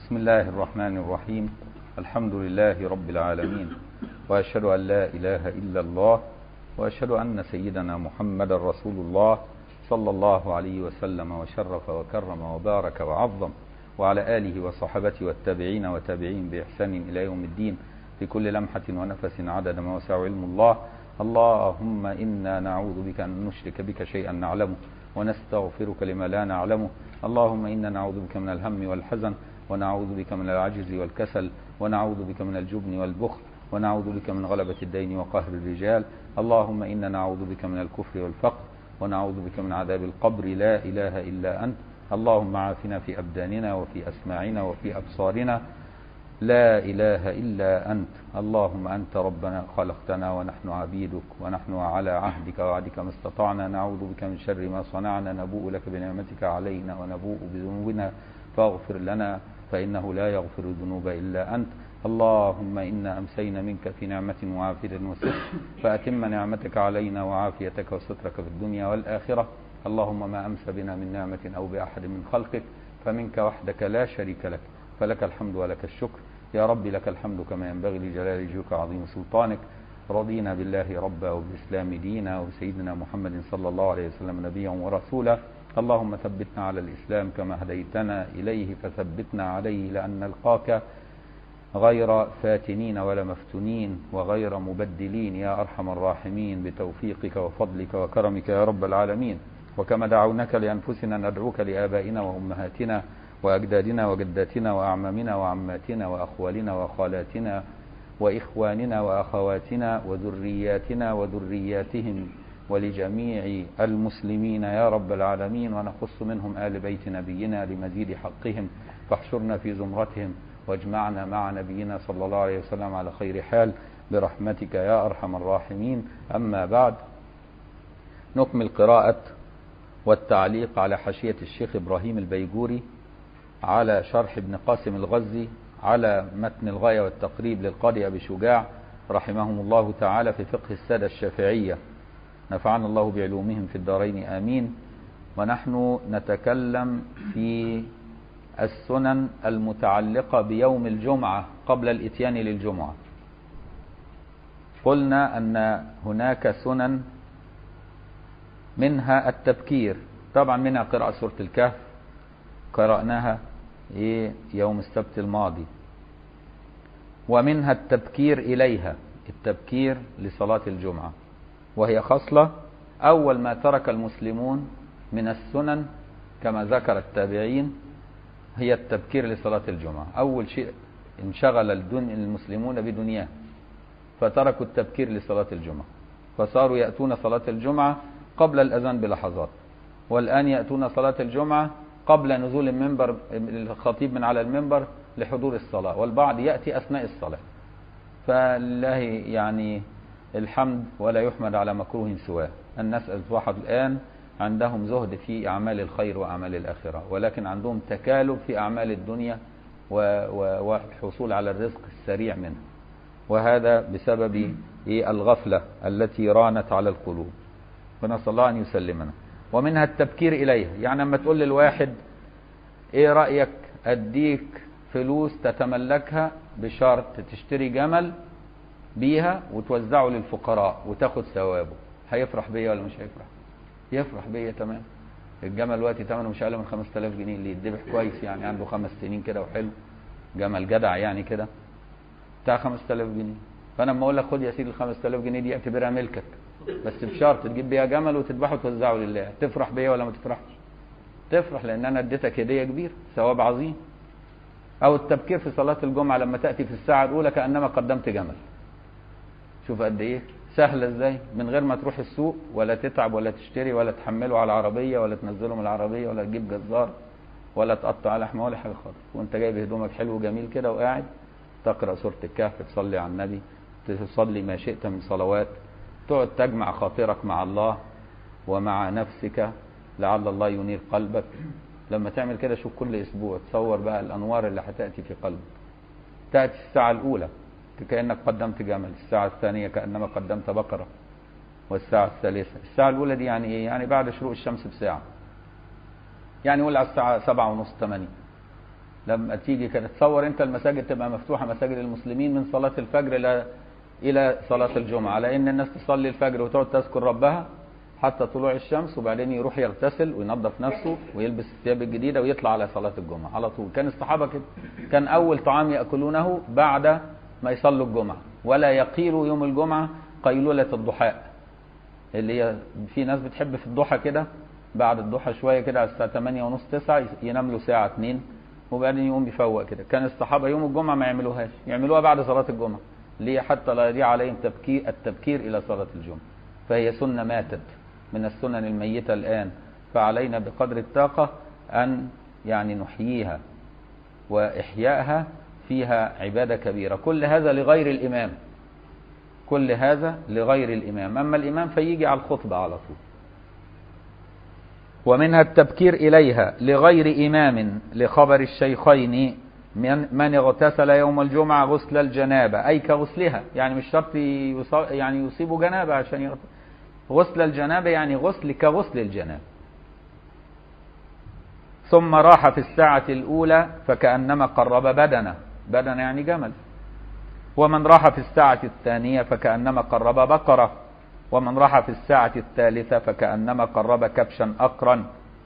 بسم الله الرحمن الرحيم الحمد لله رب العالمين وأشهد أن لا إله إلا الله وأشهد أن سيدنا محمد رسول الله صلى الله عليه وسلم وشرف وكرم وبارك وعظم وعلى آله وصحبته والتابعين وتابعين بإحسان إلى يوم الدين في كل لمحة ونفس عدد ما وسع علم الله اللهم إنا نعوذ بك أن نشرك بك شيئا نعلمه ونستغفرك لما لا نعلمه اللهم إنا نعوذ بك من الهم والحزن ونعوذ بك من العجز والكسل ونعوذ بك من الجبن والبخل ونعوذ بك من غلبة الدين وقهر الرجال اللهم إنا نعوذ بك من الكفر والفقر ونعوذ بك من عذاب القبر لا إله إلا أنت اللهم عافنا في أبداننا وفي أسماعنا وفي أبصارنا لا إله إلا أنت اللهم أنت ربنا خلقتنا ونحن عبيدك ونحن على عهدك ووعدك ما استطعنا نعوذ بك من شر ما صنعنا نبوء لك بنعمتك علينا ونبوء بذنوبنا فاغفر لنا فإنه لا يغفر الذنوب إلا أنت اللهم إنا أمسينا منك في نعمة وعافية وستر فأتم نعمتك علينا وعافيتك وسترك في الدنيا والآخرة اللهم ما أمس بنا من نعمة أو بأحد من خلقك فمنك وحدك لا شريك لك فلك الحمد ولك الشكر يا رب لك الحمد كما ينبغي لجلال وجهك وعظيم سلطانك رضينا بالله ربا وبالإسلام دينا وبسيدنا محمد صلى الله عليه وسلم نبيا ورسولا اللهم ثبتنا على الإسلام كما هديتنا إليه فثبتنا عليه لأن نلقاك غير فاتنين ولا مفتونين وغير مبدلين يا أرحم الراحمين بتوفيقك وفضلك وكرمك يا رب العالمين وكما دعوناك لأنفسنا ندعوك لآبائنا وأمهاتنا وأجدادنا وجداتنا وأعمامنا وعماتنا وأخوالنا وخالاتنا وإخواننا وأخواتنا وذرياتنا وذرياتهم ولجميع المسلمين يا رب العالمين ونخص منهم آل بيت نبينا لمزيد حقهم فاحشرنا في زمرتهم واجمعنا مع نبينا صلى الله عليه وسلم على خير حال برحمتك يا أرحم الراحمين أما بعد نكمل قراءة والتعليق على حاشية الشيخ إبراهيم البيجوري على شرح ابن قاسم الغزي على متن الغاية والتقريب للقاضي أبي شجاع رحمهم الله تعالى في فقه السادة الشافعية نفعنا الله بعلومهم في الدارين آمين ونحن نتكلم في السنن المتعلقة بيوم الجمعة قبل الاتيان للجمعة قلنا أن هناك سنن منها التبكير طبعا منها قراءة سورة الكهف قرأناها إيه يوم السبت الماضي ومنها التبكير إليها التبكير لصلاة الجمعة وهي خصلة أول ما ترك المسلمون من السنن كما ذكر التابعين هي التبكير لصلاة الجمعة أول شيء انشغل الدن المسلمون بدنياه فتركوا التبكير لصلاة الجمعة فصاروا يأتون صلاة الجمعة قبل الأذان بلحظات والآن يأتون صلاة الجمعة قبل نزول المنبر الخطيب من على المنبر لحضور الصلاة والبعض يأتي أثناء الصلاة فلله يعني الحمد ولا يحمد على مكروه سواه الناس أصبحت الآن عندهم زهد في أعمال الخير وأعمال الآخرة ولكن عندهم تكالب في أعمال الدنيا والحصول على الرزق السريع منه وهذا بسبب الغفلة التي رانت على القلوب فنسأل الله أن يسلمنا ومنها التبكير إليها يعني لما تقول للواحد إيه رأيك أديك فلوس تتملكها بشرط تشتري جمل بيها وتوزعه للفقراء وتاخد ثوابه هيفرح بيا ولا مش هيفرح يفرح بيا تمام الجمل دلوقتي ثمنه مش اقل من 5000 جنيه اللي يتذبح كويس يعني عنده خمس سنين كده وحلو جمل جدع يعني كده بتاع 5000 جنيه فانا لما اقول لك خد يا سيدي ال 5000 جنيه دي اعتبرها ملكك بس بشرط تجيب بيها جمل وتذبحه وتوزعه لله تفرح بيا ولا ما تفرحش تفرح لان انا اديتك هديه كبيره ثواب عظيم او التبكير في صلاه الجمعه لما تاتي في الساعه الاولى كانما قدمت جمل شوف قد ايه سهله ازاي من غير ما تروح السوق ولا تتعب ولا تشتري ولا تحمله على العربيه ولا تنزله من العربيه ولا تجيب جزار ولا تقطع لحمه ولا حاجه خالص وانت جايب هدومك حلو وجميل كده وقاعد تقرا سوره الكهف تصلي على النبي تصلي ما شئت من صلوات تقعد تجمع خاطرك مع الله ومع نفسك لعل الله ينير قلبك لما تعمل كده شوف كل اسبوع تصور بقى الانوار اللي هتاتي في قلبك تاتي الساعه الاولى كانك قدمت جمل الساعه الثانيه كانما قدمت بقره والساعه الثالثه الساعه الاولى دي يعني ايه يعني بعد شروق الشمس بساعه يعني قول على الساعه سبعة ونص ثمانية لما تيجي كانت تصور انت المساجد تبقى مفتوحه مساجد المسلمين من صلاه الفجر الى الى صلاه الجمعه لان الناس تصلي الفجر وتقعد تذكر ربها حتى طلوع الشمس وبعدين يروح يغتسل وينظف نفسه ويلبس الثياب الجديده ويطلع على صلاه الجمعه على طول كان الصحابه كده كان اول طعام ياكلونه بعد ما يصلوا الجمعه ولا يقيلوا يوم الجمعه قيلوله الضحاء اللي هي في ناس بتحب في الضحى كده بعد الضحى شويه كده على الساعه 8 ونص 9 ينام له ساعه 2 وبعدين يقوم يفوق كده كان الصحابه يوم الجمعه ما يعملوهاش يعملوها بعد صلاه الجمعه ليه حتى لا يضيع عليهم تبكير التبكير الى صلاه الجمعه فهي سنه ماتت من السنن الميته الان فعلينا بقدر الطاقه ان يعني نحييها واحيائها فيها عباده كبيره كل هذا لغير الامام كل هذا لغير الامام اما الامام فيجي على الخطبه على طول ومنها التبكير إليها لغير إمام لخبر الشيخين من, من اغتسل يوم الجمعة غسل الجنابة أي كغسلها يعني مش شرط يصاب يعني يصيب جنابة عشان يغتسل غسل الجنابة يعني غسل كغسل الجنابة ثم راح في الساعة الأولى فكأنما قرب بدنه بدنه يعني جمل ومن راح في الساعة الثانية فكأنما قرب بقرة ومن راح في الساعة الثالثة فكأنما قرب كبشا أقرا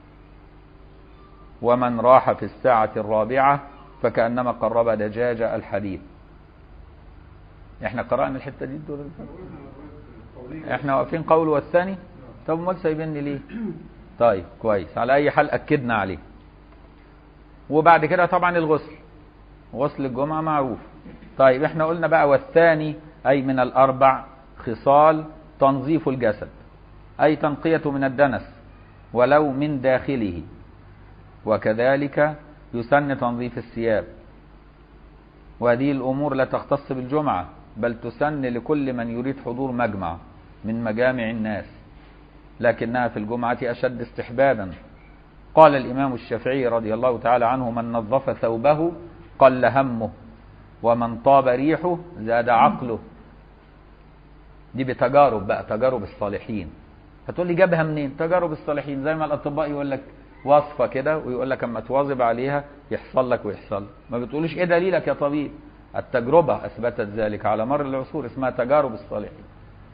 ومن راح في الساعة الرابعة فكأنما قرب دجاج الحليب احنا قرأنا الحتة دي دول احنا واقفين قول والثاني طب ما سايبيني ليه طيب كويس على اي حال اكدنا عليه وبعد كده طبعا الغسل غسل الجمعة معروف طيب احنا قلنا بقى والثاني اي من الاربع خصال تنظيف الجسد أي تنقية من الدنس ولو من داخله وكذلك يسن تنظيف الثياب وهذه الأمور لا تختص بالجمعة بل تسن لكل من يريد حضور مجمع من مجامع الناس لكنها في الجمعة أشد استحبابا قال الإمام الشافعي رضي الله تعالى عنه من نظف ثوبه قل همه ومن طاب ريحه زاد عقله دي بتجارب بقى تجارب الصالحين هتقول لي جابها منين تجارب الصالحين زي ما الاطباء يقول لك وصفه كده ويقول لك اما تواظب عليها يحصل لك ويحصل ما بتقولش ايه دليلك يا طبيب التجربه اثبتت ذلك على مر العصور اسمها تجارب الصالحين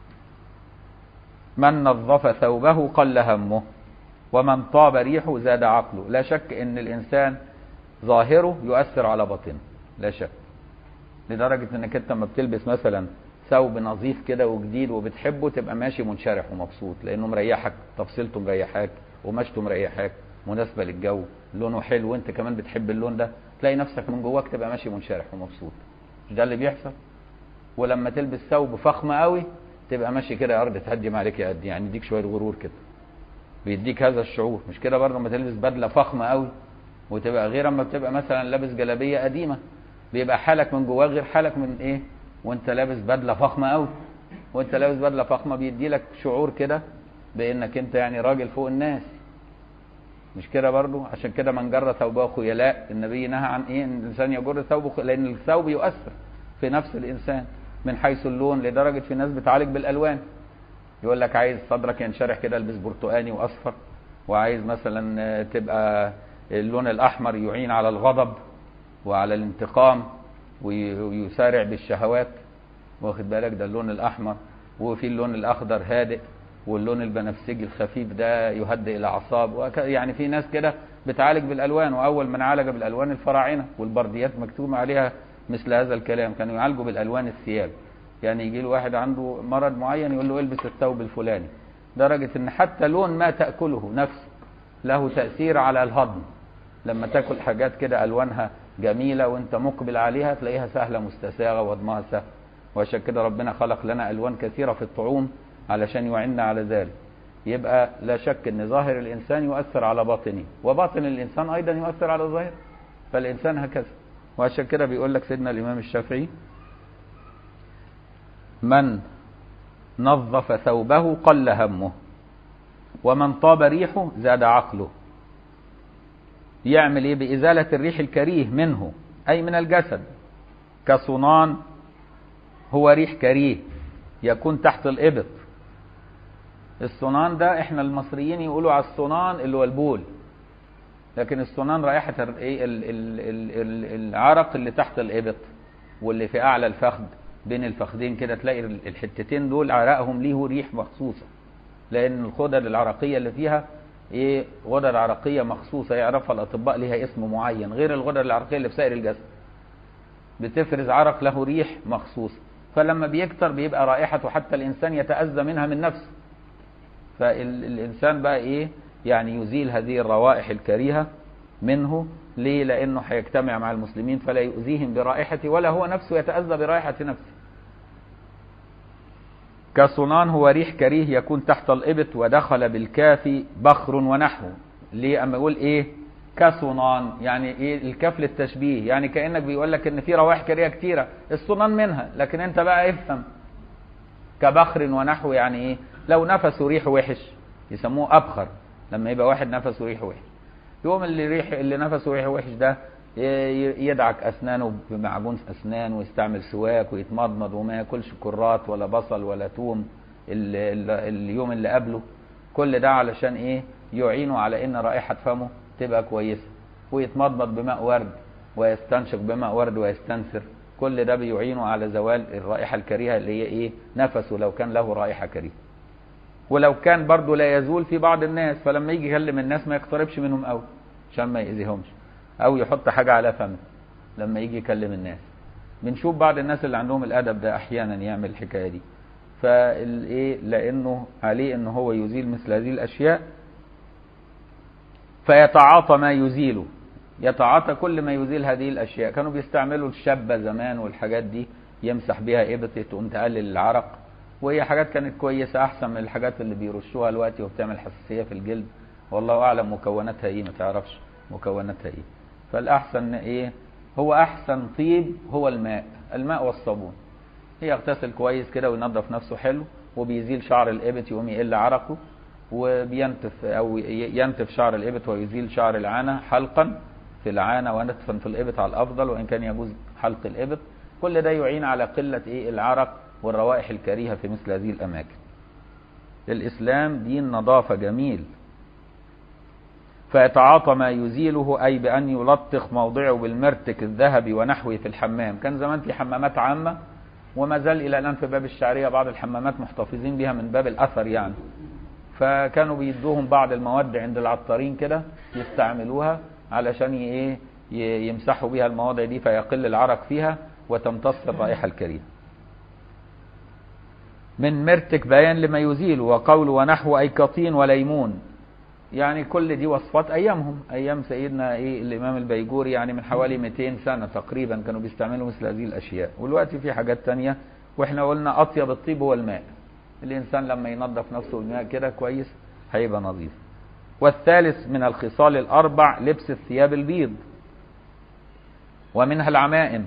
من نظف ثوبه قل همه ومن طاب ريحه زاد عقله لا شك ان الانسان ظاهره يؤثر على باطنه لا شك لدرجه انك انت لما بتلبس مثلا ثوب نظيف كده وجديد وبتحبه تبقى ماشي منشرح ومبسوط لانه مريحك تفصيلته مريحاك قماشته مريحاك مناسبه للجو لونه حلو وانت كمان بتحب اللون ده تلاقي نفسك من جواك تبقى ماشي منشرح ومبسوط مش ده اللي بيحصل ولما تلبس ثوب فخم قوي تبقى ماشي كده يا ارض تهجم عليك يا قد يعني يديك شويه غرور كده بيديك هذا الشعور مش كده برضه لما تلبس بدله فخمه قوي وتبقى غير اما بتبقى مثلا لابس جلابيه قديمه بيبقى حالك من جواك غير حالك من ايه وانت لابس بدله فخمه قوي وانت لابس بدله فخمه بيدي لك شعور كده بانك انت يعني راجل فوق الناس مش كده برضو عشان كده من جر ثوبه خيلاء النبي نهى عن ايه ان الانسان يجر ثوبه لان الثوب يؤثر في نفس الانسان من حيث اللون لدرجه في ناس بتعالج بالالوان يقول لك عايز صدرك ينشرح كده البس برتقاني واصفر وعايز مثلا تبقى اللون الاحمر يعين على الغضب وعلى الانتقام ويسارع بالشهوات واخد بالك ده اللون الاحمر وفي اللون الاخضر هادئ واللون البنفسجي الخفيف ده يهدئ الاعصاب وك... يعني في ناس كده بتعالج بالالوان واول من عالج بالالوان الفراعنه والبرديات مكتوب عليها مثل هذا الكلام كانوا يعالجوا بالالوان الثياب يعني يجي له واحد عنده مرض معين يقول له البس الثوب الفلاني درجه ان حتى لون ما تاكله نفسه له تاثير على الهضم لما تاكل حاجات كده الوانها جميله وانت مقبل عليها تلاقيها سهله مستساغه وهضمها سهل وعشان كده ربنا خلق لنا الوان كثيره في الطعوم علشان يعيننا على ذلك يبقى لا شك ان ظاهر الانسان يؤثر على باطنه وباطن الانسان ايضا يؤثر على ظاهره فالانسان هكذا وعشان كده بيقول لك سيدنا الامام الشافعي من نظف ثوبه قل همه ومن طاب ريحه زاد عقله يعمل ايه بازاله الريح الكريه منه اي من الجسد كصنان هو ريح كريه يكون تحت الابط الصنان ده احنا المصريين يقولوا على الصنان اللي هو البول لكن السنان رائحة ال- إيه ال- ال- ال- ال- العرق اللي تحت الإبط واللي في أعلى الفخذ بين الفخذين كده تلاقي ال- الحتتين دول عرقهم ليه ريح مخصوصة لأن الغدد العرقية اللي فيها إيه غدد عرقية مخصوصة يعرفها الأطباء ليها اسم معين غير الغدد العرقية اللي في سائر الجسد بتفرز عرق له ريح مخصوص فلما بيكتر بيبقى رائحته حتى الإنسان يتأذى منها من نفسه فالإنسان بقى إيه يعني يزيل هذه الروائح الكريهة منه ليه لأنه هيجتمع مع المسلمين فلا يؤذيهم برائحته ولا هو نفسه يتأذى برائحة نفسه كصنان هو ريح كريه يكون تحت الإبط ودخل بالكاف بخر ونحو ليه أما يقول إيه كصنان يعني إيه الكاف للتشبيه يعني كأنك بيقول لك إن في روائح كريهة كتيرة الصنان منها لكن أنت بقى افهم كبخر ونحو يعني إيه لو نفسه ريح وحش يسموه أبخر لما يبقى واحد نفسه ريح وحش يوم اللي ريح اللي نفسه ريح وحش ده ي- يدعك اسنانه بمعجون اسنان ويستعمل سواك ويتمضمض وما ياكلش كرات ولا بصل ولا توم ال- ال- اليوم اللي قبله كل ده علشان ايه يعينه على ان رائحه فمه تبقى كويسه ويتمضمض بماء ورد ويستنشق بماء ورد ويستنثر كل ده بيعينه على زوال الرائحه الكريهه اللي هي ايه نفسه لو كان له رائحه كريهه ولو كان برضه لا يزول في بعض الناس فلما يجي يكلم الناس ما يقتربش منهم قوي عشان ما يأذيهمش او يحط حاجه على فمه لما يجي يكلم الناس بنشوف بعض الناس اللي عندهم الادب ده احيانا يعمل الحكايه دي فالايه لانه عليه ان هو يزيل مثل هذه الاشياء فيتعاطى ما يزيله يتعاطى كل ما يزيل هذه الاشياء كانوا بيستعملوا الشبه زمان والحاجات دي يمسح بيها ابطه تقوم تقلل العرق وهي حاجات كانت كويسه احسن من الحاجات اللي بيرشوها دلوقتي وبتعمل حساسيه في الجلد والله اعلم مكوناتها ايه ما تعرفش مكوناتها ايه فالاحسن ايه هو احسن طيب هو الماء الماء والصابون يغتسل كويس كده وينظف نفسه حلو وبيزيل شعر الابط يقوم يقل عرقه وبينتف او ي- ينتف شعر الابط ويزيل شعر العانه حلقا في العانه ونتفا في الابط على الافضل وان كان يجوز حلق الابط كل ده يعين على قله ايه العرق والروائح الكريهه في مثل هذه الاماكن الاسلام دين نظافه جميل فيتعاطى ما يزيله أي بأن يلطخ موضعه بالمرتك الذهبي ونحوه في الحمام كان زمان في حمامات عامة وما زال إلى الآن في باب الشعرية بعض الحمامات محتفظين بها من باب الأثر يعني فكانوا بيدوهم بعض المواد عند العطارين كده يستعملوها علشان ي- ايه ي- يمسحوا بها المواضع دي فيقل العرق فيها وتمتص الرائحة الكريهة من مرتك بيان لما يزيل وقول ونحو أي كطين وليمون يعني كل دي وصفات ايامهم ايام سيدنا ايه الامام البيجوري يعني من حوالي 200 سنه تقريبا كانوا بيستعملوا مثل هذه الاشياء والوقت في حاجات تانية واحنا قلنا اطيب الطيب هو الماء الانسان لما ينظف نفسه بالماء كده كويس هيبقى نظيف والثالث من الخصال الاربع لبس الثياب البيض ومنها العمائم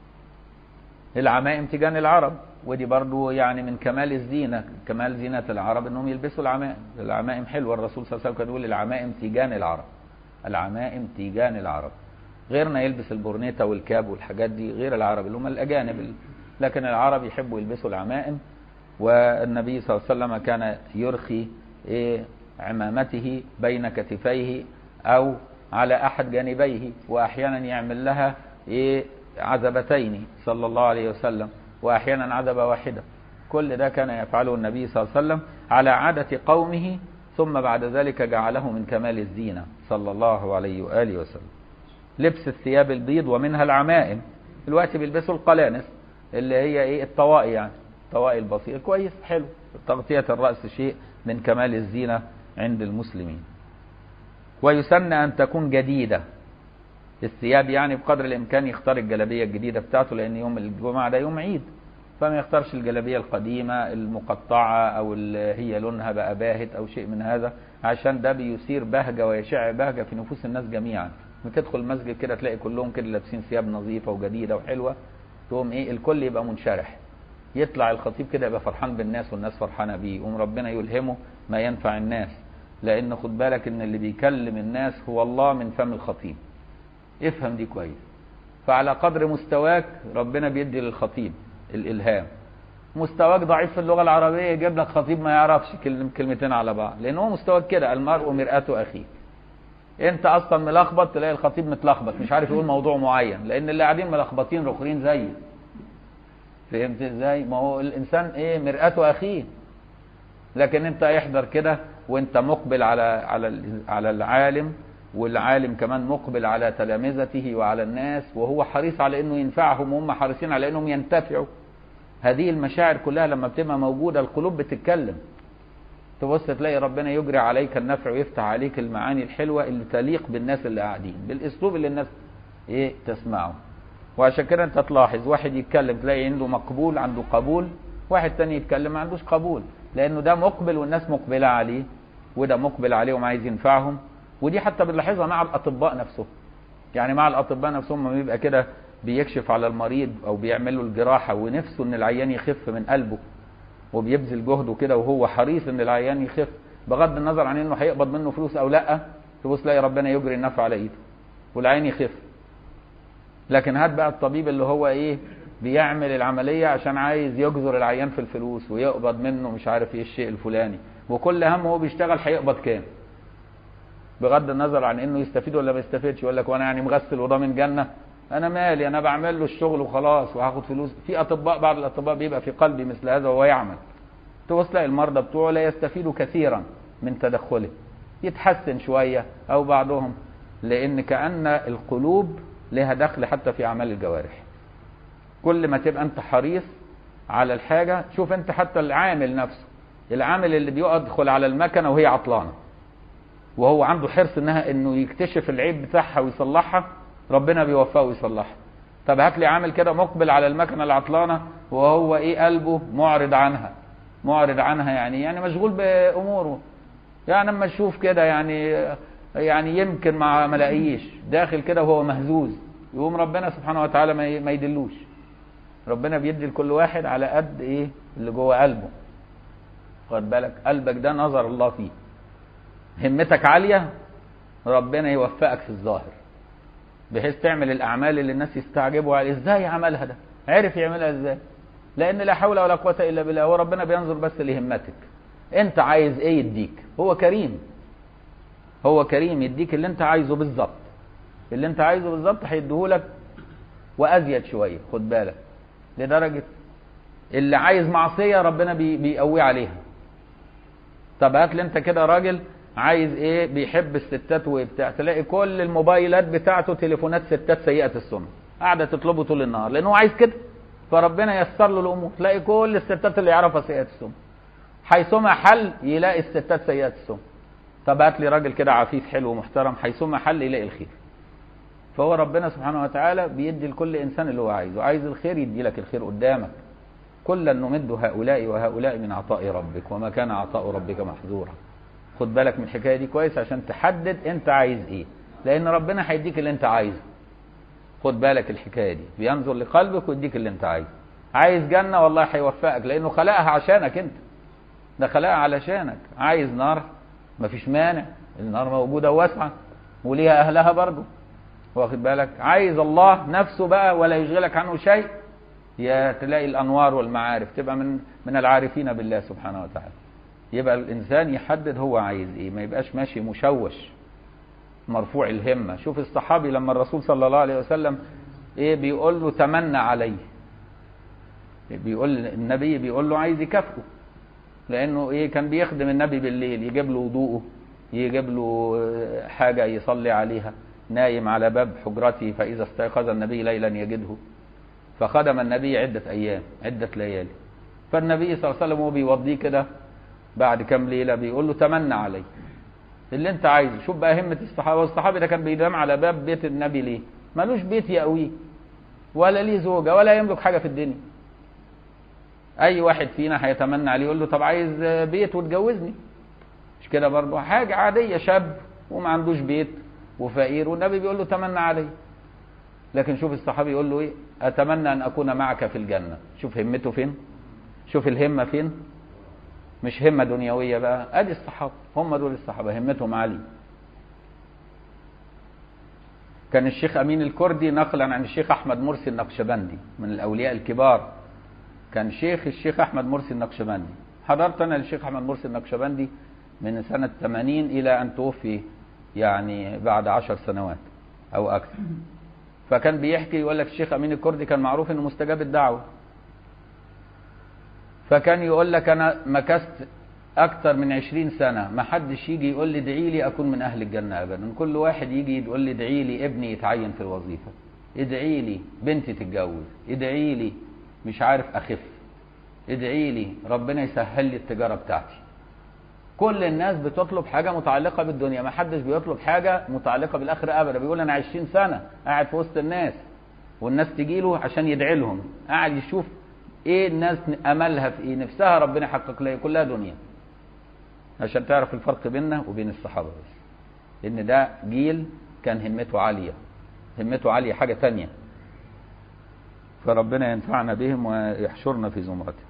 العمائم تجان العرب ودي برضو يعني من كمال الزينة كمال زينة العرب انهم يلبسوا العمائم العمائم حلوة الرسول صلى الله عليه وسلم كان يقول العمائم تيجان العرب العمائم تيجان العرب غيرنا يلبس البورنيتا والكاب والحاجات دي غير العرب اللي هم الاجانب لكن العرب يحبوا يلبسوا العمائم والنبي صلى الله عليه وسلم كان يرخي إيه عمامته بين كتفيه او على احد جانبيه واحيانا يعمل لها ايه عزبتين صلى الله عليه وسلم واحيانا عزبه واحده كل ده كان يفعله النبي صلى الله عليه وسلم على عاده قومه ثم بعد ذلك جعله من كمال الزينه صلى الله عليه واله وسلم لبس الثياب البيض ومنها العمائم دلوقتي بيلبسوا القلانس اللي هي ايه الطواقي يعني الطواقي البسيطه كويس حلو تغطيه الراس شيء من كمال الزينه عند المسلمين ويسن ان تكون جديده الثياب يعني بقدر الامكان يختار الجلابيه الجديده بتاعته لان يوم الجمعه ده يوم عيد فما يختارش الجلابيه القديمه المقطعه او اللي هي لونها بقى باهت او شيء من هذا عشان ده بيثير بهجه ويشع بهجه في نفوس الناس جميعا بتدخل المسجد كده تلاقي كلهم كده لابسين ثياب نظيفه وجديده وحلوه تقوم ايه الكل يبقى منشرح يطلع الخطيب كده يبقى فرحان بالناس والناس فرحانه بيه يقوم ربنا يلهمه ما ينفع الناس لان خد بالك ان اللي بيكلم الناس هو الله من فم الخطيب افهم دي كويس فعلى قدر مستواك ربنا بيدي للخطيب الالهام مستواك ضعيف في اللغه العربيه يجيب لك خطيب ما يعرفش كلم كلمتين على بعض لان هو مستواك كده المرء مرآة اخيه انت اصلا ملخبط تلاقي الخطيب متلخبط مش عارف يقول موضوع معين لان اللي قاعدين ملخبطين رخرين زيه فهمت ازاي ما هو الانسان ايه مرآته اخيه لكن انت احضر كده وانت مقبل على على على العالم والعالم كمان مقبل على تلامذته وعلى الناس وهو حريص على انه ينفعهم وهم حريصين على انهم ينتفعوا هذه المشاعر كلها لما بتبقى موجودة القلوب بتتكلم تبص تلاقي ربنا يجري عليك النفع ويفتح عليك المعاني الحلوة اللي تليق بالناس اللي قاعدين بالاسلوب اللي الناس ايه تسمعه وعشان كده انت تلاحظ واحد يتكلم تلاقي عنده مقبول عنده قبول واحد تاني يتكلم ما عندوش قبول لانه ده مقبل والناس مقبلة عليه وده مقبل عليهم عايز ينفعهم ودي حتى بنلاحظها مع الاطباء نفسهم يعني مع الاطباء نفسهم لما بيبقى كده بيكشف على المريض او بيعمل له الجراحه ونفسه ان العيان يخف من قلبه وبيبذل جهده كده وهو حريص ان العيان يخف بغض النظر عن انه هيقبض منه فلوس او لا تبص تلاقي ربنا يجري النفع على ايده والعين يخف لكن هات بقى الطبيب اللي هو ايه بيعمل العمليه عشان عايز يجزر العيان في الفلوس ويقبض منه مش عارف ايه الشيء الفلاني وكل همه هو بيشتغل هيقبض كام بغض النظر عن انه يستفيد ولا ما يستفيدش يقول لك وانا يعني مغسل وضامن جنه انا مالي انا بعمل له الشغل وخلاص وهاخد فلوس في اطباء بعض الاطباء بيبقى في قلبي مثل هذا وهو يعمل تبص تلاقي المرضى بتوعه لا يستفيدوا كثيرا من تدخله يتحسن شويه او بعضهم لان كان القلوب لها دخل حتى في اعمال الجوارح كل ما تبقى انت حريص على الحاجه شوف انت حتى العامل نفسه العامل اللي بيدخل على المكنه وهي عطلانه وهو عنده حرص انها انه يكتشف العيب بتاعها ويصلحها ربنا بيوفقه ويصلحها طب هات لي عامل كده مقبل على المكنه العطلانه وهو ايه قلبه معرض عنها معرض عنها يعني يعني مشغول باموره يعني اما اشوف كده يعني يعني يمكن ما ما الاقيش داخل كده وهو مهزوز يقوم ربنا سبحانه وتعالى ما ما يدلوش ربنا بيدي لكل واحد على قد ايه اللي جوه قلبه خد بالك قلبك ده نظر الله فيه همتك عاليه ربنا يوفقك في الظاهر بحيث تعمل الاعمال اللي الناس يستعجبوا عليه ازاي عملها ده عرف يعملها ازاي لان لا حول ولا قوه الا بالله هو ربنا بينظر بس لهمتك انت عايز ايه يديك هو كريم هو كريم يديك اللي انت عايزه بالظبط اللي انت عايزه بالظبط هيديهولك وازيد شويه خد بالك لدرجه اللي عايز معصيه ربنا بي بيقويه عليها طب هات لي انت كده راجل عايز ايه بيحب الستات وبتاع تلاقي كل الموبايلات بتاعته تليفونات ستات سيئه السمعه قاعده تطلبه طول النهار لان هو عايز كده فربنا يسر له الامور تلاقي كل الستات اللي يعرفها سيئه السمعه حيثما حل يلاقي الستات سيئه السمعه طب هات لي راجل كده عفيف حلو محترم حيثما حل يلاقي الخير فهو ربنا سبحانه وتعالى بيدي لكل انسان اللي هو عايزه عايز الخير يدي لك الخير قدامك كلا نمد هؤلاء وهؤلاء من عطاء ربك وما كان عطاء ربك محظورا خد بالك من الحكايه دي كويس عشان تحدد انت عايز ايه لان ربنا هيديك اللي انت عايزه خد بالك الحكايه دي بينظر لقلبك ويديك اللي انت عايزه عايز جنه والله هيوفقك لانه خلقها عشانك انت ده خلقها علشانك عايز نار مفيش مانع النار موجوده واسعه وليها اهلها برضه واخد بالك عايز الله نفسه بقى ولا يشغلك عنه شيء يا تلاقي الانوار والمعارف تبقى من من العارفين بالله سبحانه وتعالى يبقى الانسان يحدد هو عايز ايه ما يبقاش ماشي مشوش مرفوع الهمه شوف الصحابي لما الرسول صلى الله عليه وسلم ايه بيقول له تمنى عليه بيقول النبي بيقول له عايز يكافئه لانه ايه كان بيخدم النبي بالليل يجيب له وضوءه يجيب له حاجه يصلي عليها نايم على باب حجرته فاذا استيقظ النبي ليلا يجده فخدم النبي عده ايام عده ليالي فالنبي صلى الله عليه وسلم وهو بيوضيه كده بعد كام ليله بيقول له تمنى علي اللي انت عايزه شوف بقى همه الصحابه والصحابي ده كان بينام على باب بيت النبي ليه ملوش بيت يقويه ولا ليه زوجه ولا يملك حاجه في الدنيا اي واحد فينا هيتمنى عليه يقول له طب عايز بيت وتجوزني مش كده برضه حاجه عاديه شاب وما عندوش بيت وفقير والنبي بيقول له تمنى علي لكن شوف الصحابي يقول له ايه اتمنى ان اكون معك في الجنه شوف همته فين شوف الهمه فين مش همه دنيويه بقى ادي الصحابه هم دول الصحابه همتهم عاليه كان الشيخ امين الكردي نقلا عن الشيخ احمد مرسي النقشبندي من الاولياء الكبار كان شيخ الشيخ احمد مرسي النقشبندي حضرت انا للشيخ احمد مرسي النقشبندي من سنه 80 الى ان توفي يعني بعد عشر سنوات او اكثر فكان بيحكي يقول لك الشيخ امين الكردي كان معروف انه مستجاب الدعوه فكان يقول لك انا مكثت اكثر من عشرين سنه ما حدش يجي يقول لي ادعي لي اكون من اهل الجنه ابدا كل واحد يجي يقول لي ادعي لي ابني يتعين في الوظيفه ادعي لي بنتي تتجوز ادعي لي مش عارف اخف ادعي لي ربنا يسهل لي التجاره بتاعتي كل الناس بتطلب حاجة متعلقة بالدنيا ما حدش بيطلب حاجة متعلقة بالآخرة أبدا بيقول أنا عشرين سنة قاعد في وسط الناس والناس تجي له عشان يدعي لهم قاعد يشوف ايه الناس املها في ايه نفسها ربنا يحقق لها كلها دنيا عشان تعرف الفرق بيننا وبين الصحابة بس لان ده جيل كان همته عالية همته عالية حاجة تانية فربنا ينفعنا بهم ويحشرنا في زمرته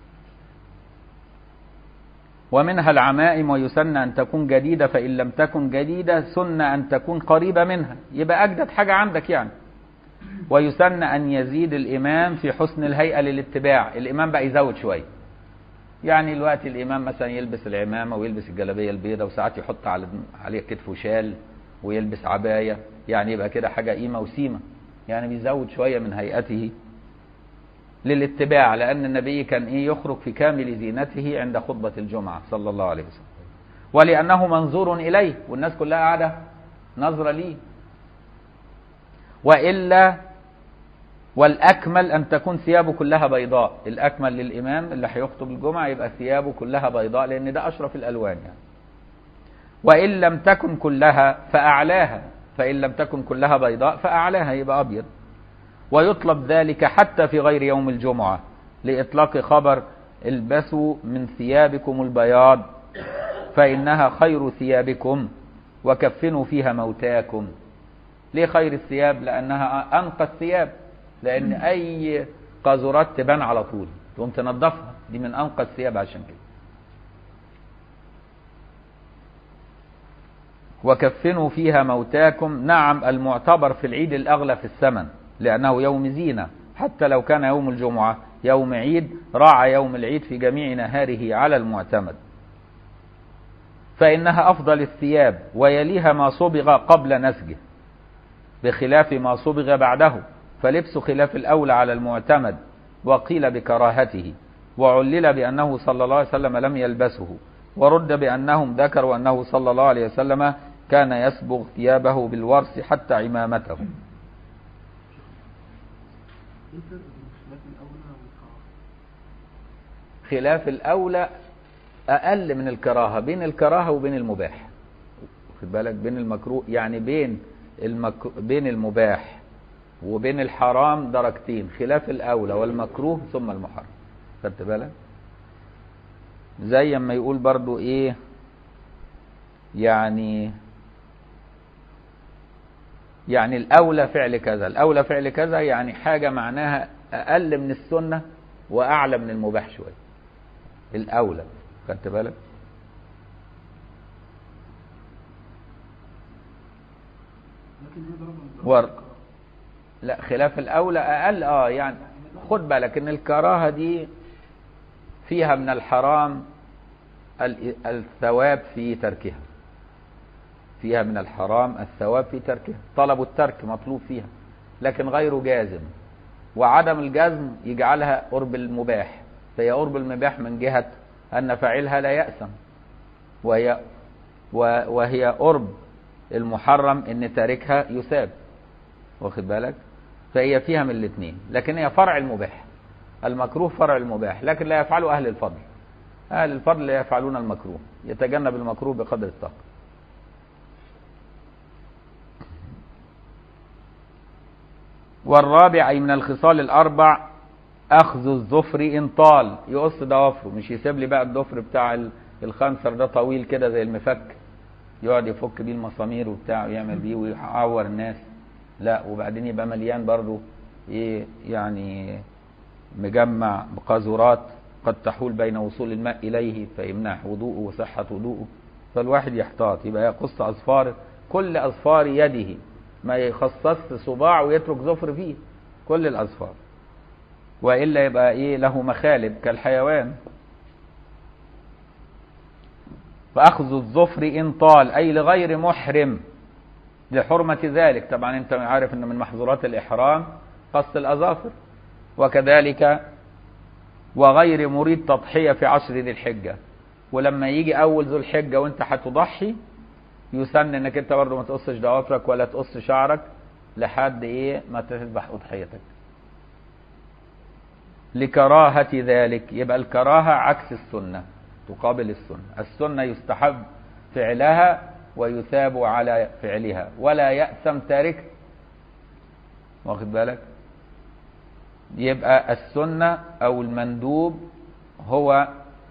ومنها العمائم ويسن أن تكون جديدة فإن لم تكن جديدة سن أن تكون قريبة منها يبقى أجدد حاجة عندك يعني ويسن أن يزيد الإمام في حسن الهيئة للاتباع الإمام بقى يزود شوية يعني الوقت الإمام مثلا يلبس العمامة ويلبس الجلابية البيضاء وساعات يحط على عليه كتفه شال ويلبس عباية يعني يبقى كده حاجة قيمة وسيمة يعني بيزود شوية من هيئته للاتباع لأن النبي كان إيه يخرج في كامل زينته عند خطبة الجمعة صلى الله عليه وسلم ولأنه منظور إليه والناس كلها قاعدة نظرة ليه وإلا والأكمل أن تكون ثيابه كلها بيضاء الأكمل للإمام اللي هيخطب الجمعة يبقى ثيابه كلها بيضاء لأن ده أشرف الألوان يعني وإن لم تكن كلها فأعلاها فإن لم تكن كلها بيضاء فأعلاها يبقى أبيض ويطلب ذلك حتى في غير يوم الجمعة لإطلاق خبر البسوا من ثيابكم البياض فإنها خير ثيابكم وكفنوا فيها موتاكم ليه خير الثياب لأنها أنقى الثياب لأن أي قاذورات تبان على طول تقوم تنظفها دي من أنقى الثياب عشان كده وكفنوا فيها موتاكم نعم المعتبر في العيد الأغلى في الثمن لأنه يوم زينة حتى لو كان يوم الجمعة يوم عيد راعى يوم العيد في جميع نهاره على المعتمد فإنها أفضل الثياب ويليها ما صبغ قبل نسجه بخلاف ما صبغ بعده فلبس خلاف الأولى على المعتمد وقيل بكراهته وعلل بأنه صلى الله عليه وسلم لم يلبسه ورد بأنهم ذكروا أنه صلى الله عليه وسلم كان يصبغ ثيابه بالورس حتى عمامته خلاف الأولى أقل من الكراهة بين الكراهة وبين المباح خد بالك بين المكروه يعني بين المك... بين المباح وبين الحرام درجتين خلاف الأولى والمكروه ثم المحرم خدت بالك زي ما يقول برضو ايه يعني يعني الأولى فعل كذا الأولى فعل كذا يعني حاجة معناها أقل من السنة وأعلى من المباح شوية الأولى خدت بالك ور... لا خلاف الأولى أقل اه يعني خد بالك ان الكراهة دي فيها من الحرام الثواب في تركها فيها من الحرام الثواب في تركها طلب الترك مطلوب فيها لكن غير جازم وعدم الجزم يجعلها قرب المباح فهي قرب المباح من جهة أن فاعلها لا يأسم وهي وهي قرب المحرم ان تاركها يثاب واخد بالك فهي فيها من الاثنين لكن هي فرع المباح المكروه فرع المباح لكن لا يفعله اهل الفضل اهل الفضل لا يفعلون المكروه يتجنب المكروه بقدر الطاقه والرابع أي من الخصال الأربع أخذ الظفر إن طال يقص ضوافره مش يسيب لي بقى الضفر بتاع الخنصر ده طويل كده زي المفك يقعد يفك بيه المسامير وبتاع ويعمل بيه ويعور الناس لا وبعدين يبقى مليان برضه ايه يعني مجمع بقاذورات قد تحول بين وصول الماء اليه فيمنع وضوءه وصحه وضوءه فالواحد يحتاط يبقى يقص اظفار كل اظفار يده ما يخصص صباع ويترك ظفر فيه كل الاظفار والا يبقى ايه له مخالب كالحيوان فأخذ الظفر إن طال أي لغير محرم لحرمة ذلك طبعا انت عارف ان من محظورات الإحرام قص الأظافر وكذلك وغير مريد تضحية في عشر ذي الحجة ولما يجي أول ذو الحجة وانت هتضحي يسن انك انت برضه ما تقصش ضوافرك ولا تقص شعرك لحد ايه ما تذبح أضحيتك لكراهة ذلك يبقى الكراهة عكس السنة تقابل السنة السنة يستحب فعلها ويثاب على فعلها ولا يأثم تارك واخد بالك يبقى السنة أو المندوب هو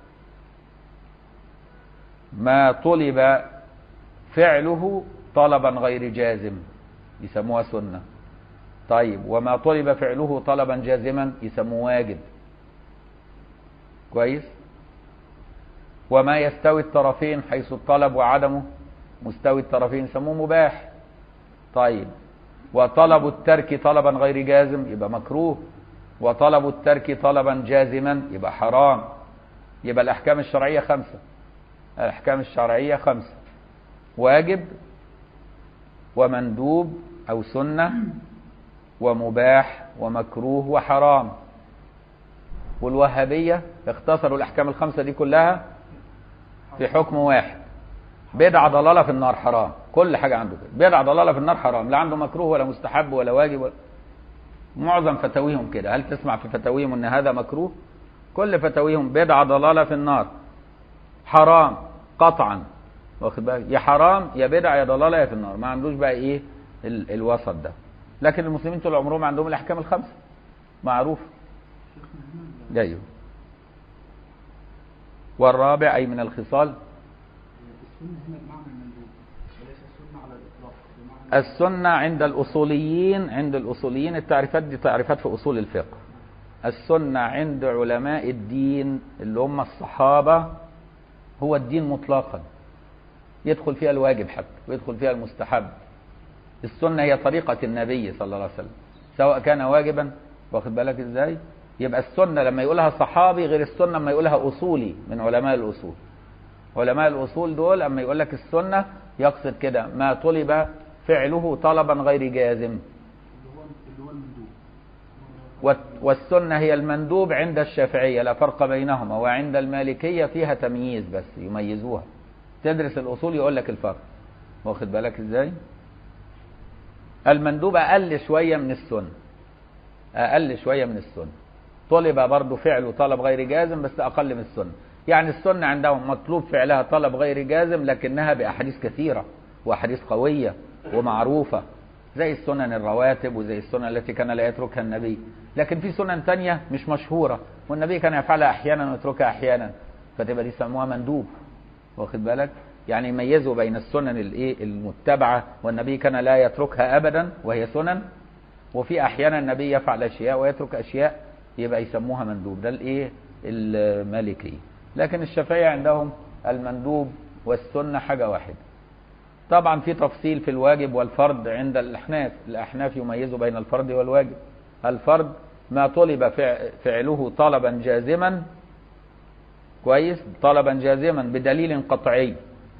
ما طلب فعله طلبا غير جازم يسموها سنة طيب وما طلب فعله طلبا جازما يسموه واجب كويس وما يستوي الطرفين حيث الطلب وعدمه مستوي الطرفين يسموه مباح طيب وطلب الترك طلبا غير جازم يبقى مكروه وطلب الترك طلبا جازما يبقى حرام يبقى الأحكام الشرعية خمسة الأحكام الشرعية خمسة واجب ومندوب أو سنة ومباح ومكروه وحرام والوهابية اختصروا الأحكام الخمسة دي كلها في حكم واحد بدعة ضلالة في النار حرام كل حاجة عنده كده بدعة ضلالة في النار حرام لا عنده مكروه ولا مستحب ولا واجب ولا معظم فتاويهم كده هل تسمع في فتاويهم ان هذا مكروه كل فتاويهم بدعة ضلالة في النار حرام قطعا واخد بالك يا حرام يا بدعة يا ضلالة يا في النار ما عندوش بقى ايه ال الوسط ده لكن المسلمين طول عمرهم عندهم الاحكام الخمسة معروف جاي والرابع اي من الخصال السنة هنا بمعنى المندوب وليس السنة على الإطلاق بمعنى السنة عند الأصوليين عند الأصوليين التعريفات دي تعريفات في أصول الفقه السنة عند علماء الدين اللي هم الصحابة هو الدين مطلقا يدخل فيها الواجب حتى ويدخل فيها المستحب السنة هي طريقة النبي صلى الله عليه وسلم سواء كان واجبا واخد بالك ازاي يبقى السنة لما يقولها صحابي غير السنة لما يقولها أصولي من علماء الأصول علماء الأصول دول أما يقول لك السنة يقصد كده ما طلب فعله طلبا غير جازم اللي هو اللي هو المندوب والت- والسنة هي المندوب عند الشافعية لا فرق بينهما وعند المالكية فيها تمييز بس يميزوها تدرس الأصول يقول لك الفرق واخد بالك ازاي المندوب أقل شوية من السنة أقل شوية من السنة طلب برضه فعله طلب غير جازم بس أقل من السنة يعني السنة عندهم مطلوب فعلها طلب غير جازم لكنها بأحاديث كثيرة وأحاديث قوية ومعروفة زي السنن الرواتب وزي السنن التي كان لا يتركها النبي لكن في سنن تانية مش مشهورة والنبي كان يفعلها أحيانا ويتركها أحيانا فتبقى دي يسموها مندوب واخد بالك يعني يميزوا بين السنن الايه المتبعة والنبي كان لا يتركها أبدا وهي سنن وفي أحيانا النبي يفعل أشياء ويترك أشياء يبقى يسموها مندوب ده الايه المالكي لكن الشافعية عندهم المندوب والسنة حاجة واحدة طبعا في تفصيل في الواجب والفرض عند الأحناف الأحناف يميزوا بين الفرض والواجب الفرض ما طلب فع- فعله طلبا جازما كويس طلبا جازما بدليل قطعي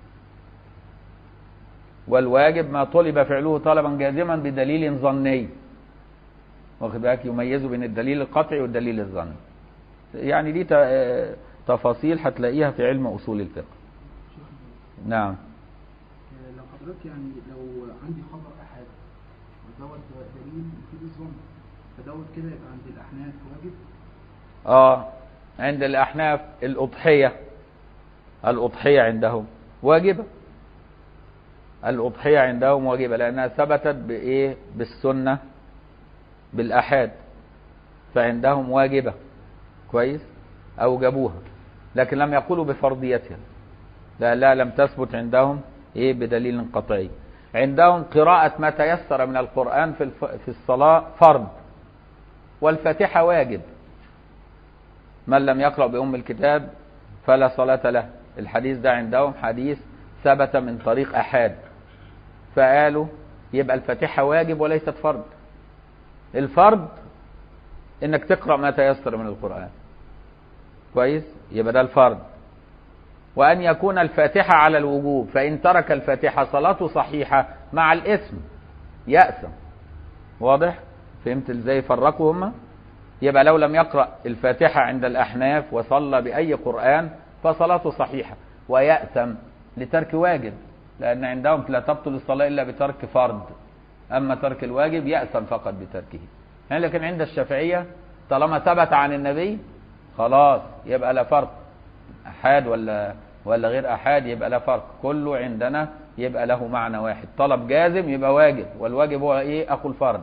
والواجب ما طلب فعله طلبا جازما بدليل ظني واخد بالك يميزوا بين الدليل القطعي والدليل الظني يعني دي ت- آه، تفاصيل هتلاقيها في علم اصول الفقه نعم آه، لو حضرتك يعني لو عندي خبر أحد ودوت دليل يفيد الظن فدوت كده يبقى عند الأحناف واجب اه عند الاحناف الاضحيه الاضحيه عندهم واجبه الاضحيه عندهم واجبه لانها ثبتت بايه بالسنه بالاحاد فعندهم واجبه كويس اوجبوها لكن لم يقولوا بفرضيتها لا لا لم تثبت عندهم ايه بدليل قطعي عندهم قراءة ما تيسر من القرآن في الف... في الصلاة فرض والفاتحة واجب من لم يقرأ بأم الكتاب فلا صلاة له الحديث ده عندهم حديث ثبت من طريق أحاد فقالوا يبقى الفاتحة واجب وليست فرض الفرض انك تقرأ ما تيسر من القرآن كويس يبقى ده الفرض وأن يكون الفاتحة على الوجوب فإن ترك الفاتحة صلاته صحيحة مع الاسم يأسم واضح فهمت ازاي فرقوا هما يبقى لو لم يقرأ الفاتحة عند الأحناف وصلى بأي قرآن فصلاته صحيحة ويأثم لترك واجب لأن عندهم لا تبطل الصلاة إلا بترك فرض أما ترك الواجب يأثم فقط بتركه يعني لكن عند الشافعية طالما ثبت عن النبي خلاص يبقى لا فرق أحاد ولا ولا غير أحاد يبقى لا فرق كله عندنا يبقى له معنى واحد طلب جازم يبقى واجب والواجب هو إيه أخو الفرض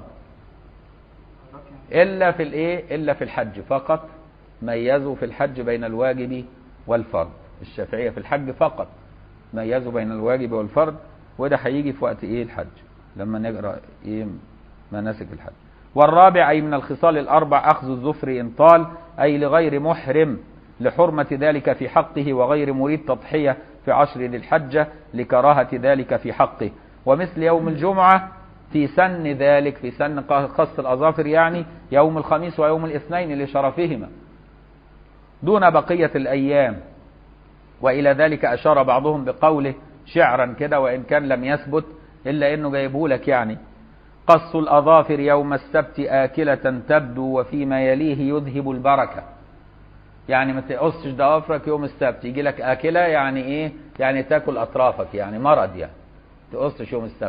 حضرتك يعني إلا في الإيه إلا في الحج فقط ميزوا في الحج بين الواجب والفرض الشافعية في الحج فقط ميزوا بين الواجب والفرض وده هيجي في وقت إيه الحج لما نقرأ إيه مناسك الحج والرابع أي من الخصال الأربع أخذ الظفر إن طال أي لغير محرم لحرمة ذلك في حقه وغير مريد تضحية في عشر ذي الحجة لكراهة ذلك في حقه ومثل يوم الجمعة في سن ذلك في سن قص الأظافر يعني يوم الخميس ويوم الاثنين لشرفهما دون بقية الأيام وإلى ذلك أشار بعضهم بقوله شعرا كده وإن كان لم يثبت إلا إنه جايبه لك يعني قص الأظافر يوم السبت آكلة تبدو وفيما يليه يذهب البركة يعني ما تقصش ضوافرك يوم السبت يجي لك آكلة يعني إيه يعني تاكل أطرافك يعني مرض يعني تقصش يوم السبت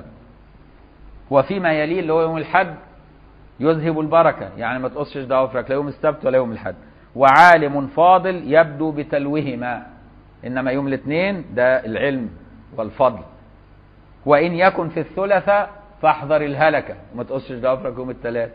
وفيما يليه اللي هو يوم الحد يذهب البركة يعني ما تقصش ضوافرك لا يوم السبت ولا يوم الحد وعالم فاضل يبدو بتلوهما إنما يوم الاثنين ده العلم والفضل وإن يكن في الثلاثة فاحذر الهلكة وما تقصش ضوافرك يوم الثلاث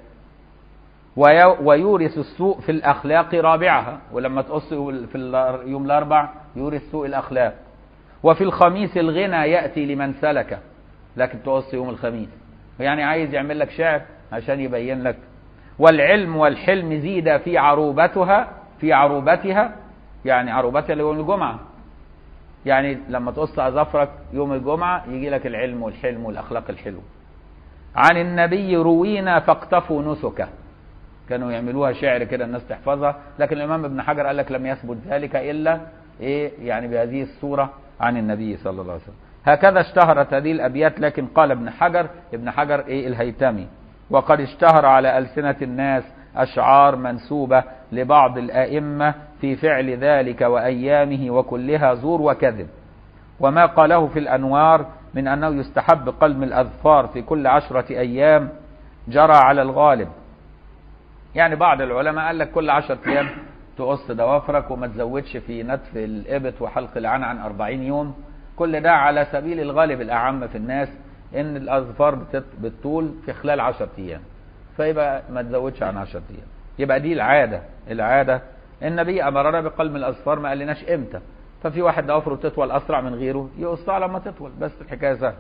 وي- ويورث السوء في الأخلاق رابعها ولما تقص في ال- يوم الأربع يورث سوء الأخلاق وفي الخميس الغنى يأتي لمن سلك لكن تقص يوم الخميس يعني عايز يعمل لك شعر عشان يبين لك والعلم والحلم زيد في عروبتها في عروبتها يعني عروبتها ليوم الجمعة يعني لما تقص أظافرك يوم الجمعة يجي لك العلم والحلم والأخلاق الحلوة عن النبي روينا فاقتفوا نسكه كانوا يعملوها شعر كده الناس تحفظها لكن الإمام ابن حجر قال لك لم يثبت ذلك إلا إيه يعني بهذه الصورة عن النبي صلى الله عليه وسلم هكذا اشتهرت هذه الأبيات لكن قال ابن حجر ابن حجر إيه الهيتمي وقد اشتهر على ألسنة الناس أشعار منسوبة لبعض الأئمة في فعل ذلك وأيامه وكلها زور وكذب وما قاله في الأنوار من أنه يستحب قلم الأظفار في كل عشرة أيام جرى على الغالب يعني بعض العلماء قال لك كل عشرة أيام تقص ضوافرك وما تزودش في نتف الإبط وحلق العن عن 40 يوم كل ده على سبيل الغالب الأعم في الناس إن الأظفار بتت- بتطول في خلال 10 أيام فيبقى ما تزودش عن 10 أيام يبقى دي العادة العادة النبي أمرنا بقلم الأظفار ما قالناش إمتى ففي واحد ضوافره تطول أسرع من غيره يقصها لما تطول بس الحكاية سهلة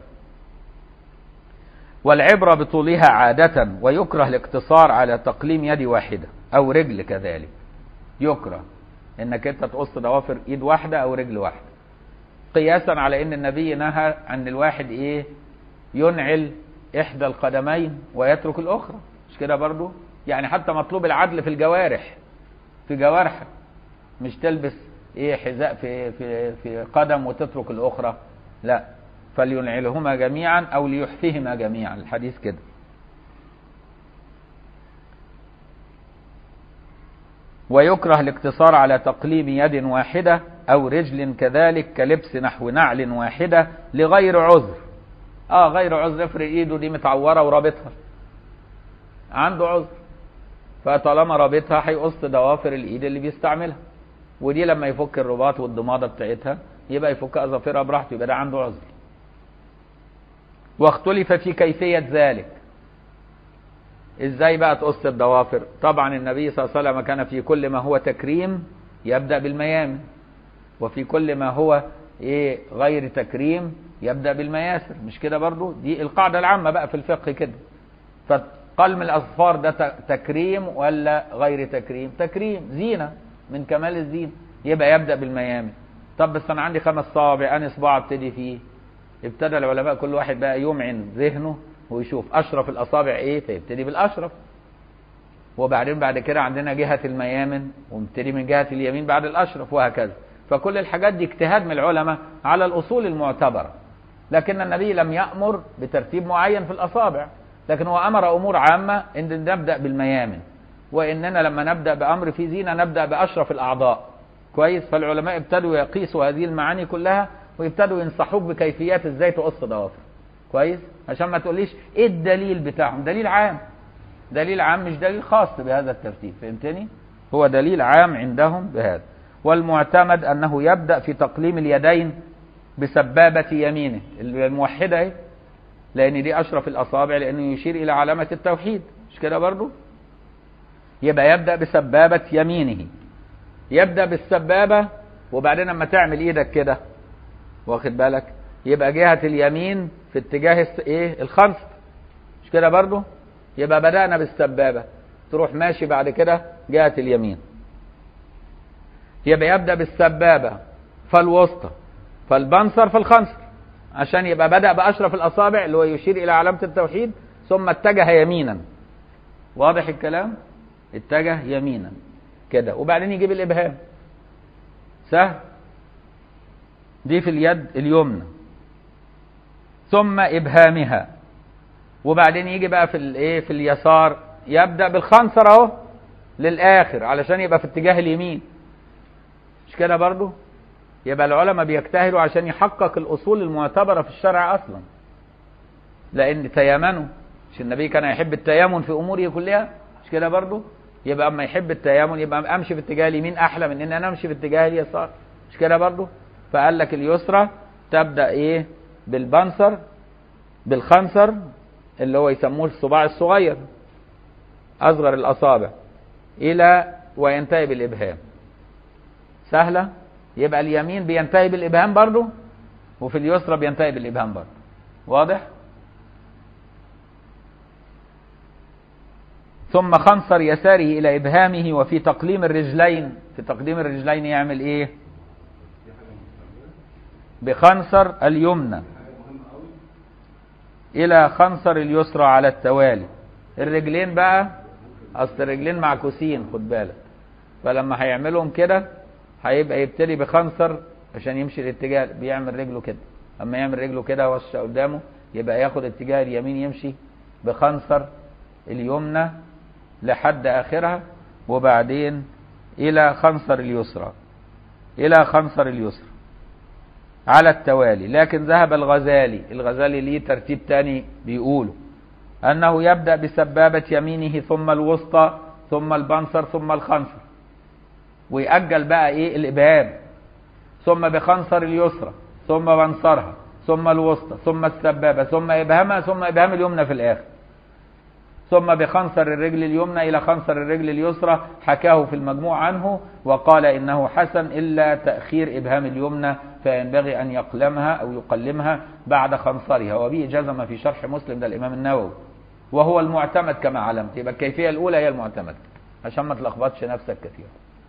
والعبرة بطولها عادة ويكره الاقتصار على تقليم يد واحدة أو رجل كذلك يكره انك انت تقص ضوافر ايد واحدة او رجل واحدة قياسا على ان النبي نهى عن الواحد ايه ينعل احدى القدمين ويترك الاخرى مش كده برضو يعني حتى مطلوب العدل في الجوارح في جوارحك مش تلبس ايه حذاء في في في قدم وتترك الاخرى لا فلينعلهما جميعا او ليحفهما جميعا الحديث كده ويكره الاقتصار على تقليم يد واحدة أو رجل كذلك كلبس نحو نعل واحدة لغير عذر اه غير عذر افرض ايده دي متعورة ورابطها عنده عذر فطالما رابطها هيقص ضوافر الايد اللي بيستعملها ودي لما يفك الرباط والضمادة بتاعتها يبقى يفك اظافرها براحته يبقى ده عنده عذر واختلف في كيفية ذلك ازاي بقى تقص الضوافر طبعا النبي صلى الله عليه وسلم كان في كل ما هو تكريم يبدأ بالميامن وفي كل ما هو ايه غير تكريم يبدأ بالمياسر مش كده برضو دي القاعدة العامة بقى في الفقه كده فقلم الأظفار ده ت- تكريم ولا غير تكريم تكريم زينة من كمال الزينة يبقى يبدأ بالميامن طب بس أنا عندي خمس صوابع أنا صباع ابتدي فيه ابتدى العلماء كل واحد بقى يمعن ذهنه ويشوف أشرف الأصابع إيه فيبتدي بالأشرف وبعدين بعد كده عندنا جهة الميامن ونبتدي من جهة اليمين بعد الأشرف وهكذا فكل الحاجات دي اجتهاد من العلماء على الأصول المعتبرة لكن النبي لم يأمر بترتيب معين في الأصابع لكن هو أمر أمور عامة إن نبدأ بالميامن وإننا لما نبدأ بأمر في زينة نبدأ بأشرف الأعضاء كويس فالعلماء ابتدوا يقيسوا هذه المعاني كلها ويبتدوا ينصحوك بكيفيات ازاي تقص ضوافر كويس عشان ما تقوليش ايه الدليل بتاعهم دليل عام دليل عام مش دليل خاص بهذا الترتيب فهمتني هو دليل عام عندهم بهذا والمعتمد انه يبدا في تقليم اليدين بسبابه يمينه الموحده اهي لان دي اشرف الاصابع لانه يشير الى علامه التوحيد مش كده برضو يبقى يبدا بسبابه يمينه يبدا بالسبابه وبعدين لما تعمل ايدك كده واخد بالك يبقى جهه اليمين في اتجاه الس- ايه الخنصر مش كده برضو يبقى بدانا بالسبابه تروح ماشي بعد كده جهه اليمين يبقى يبدا بالسبابه فالوسطى فالبنصر فالخنصر عشان يبقى بدا باشرف الاصابع اللي هو يشير الى علامه التوحيد ثم اتجه يمينا واضح الكلام اتجه يمينا كده وبعدين يجيب الابهام سهل دي في اليد اليمنى ثم ابهامها وبعدين يجي بقى في الايه في اليسار يبدا بالخنصر اهو للاخر علشان يبقى في اتجاه اليمين مش كده برضو يبقى العلماء بيجتهدوا عشان يحقق الاصول المعتبره في الشرع اصلا لان تيامنوا مش النبي كان يحب التيامن في اموره كلها مش كده برضو يبقى اما يحب التيامن يبقى امشي في اتجاه اليمين احلى من ان انا امشي في اتجاه اليسار مش كده برضو فقال لك اليسرى تبدا ايه بالبنصر بالخنصر اللي هو يسموه الصباع الصغير اصغر الاصابع الى وينتهي بالابهام سهله يبقى اليمين بينتهي بالابهام برضو وفي اليسرى بينتهي بالابهام برضو واضح ثم خنصر يساره الى ابهامه وفي تقليم الرجلين في تقديم الرجلين يعمل ايه بخنصر اليمنى الى خنصر اليسرى على التوالي الرجلين بقى اصل الرجلين معكوسين خد بالك فلما هيعملهم كده هيبقى يبتدي بخنصر عشان يمشي الاتجاه بيعمل رجله كده اما يعمل رجله كده وش قدامه يبقى ياخد اتجاه اليمين يمشي بخنصر اليمنى لحد اخرها وبعدين الى خنصر اليسرى الى خنصر اليسرى على التوالي لكن ذهب الغزالي الغزالي ليه ترتيب تاني بيقوله انه يبدا بسبابه يمينه ثم الوسطى ثم البنصر ثم الخنصر ويأجل بقى ايه الابهام ثم بخنصر اليسرى ثم بنصرها ثم الوسطى ثم السبابه ثم ابهامها ثم ابهام اليمنى في الاخر ثم بخنصر الرجل اليمنى إلى خنصر الرجل اليسرى حكاه في المجموع عنه وقال إنه حسن إلا تأخير إبهام اليمنى فينبغي أن يقلمها أو يقلمها بعد خنصرها وبه جزم في شرح مسلم ده الإمام النووي وهو المعتمد كما علمت يبقى الكيفية الأولى هي المعتمد عشان ما تلخبطش نفسك كثيرا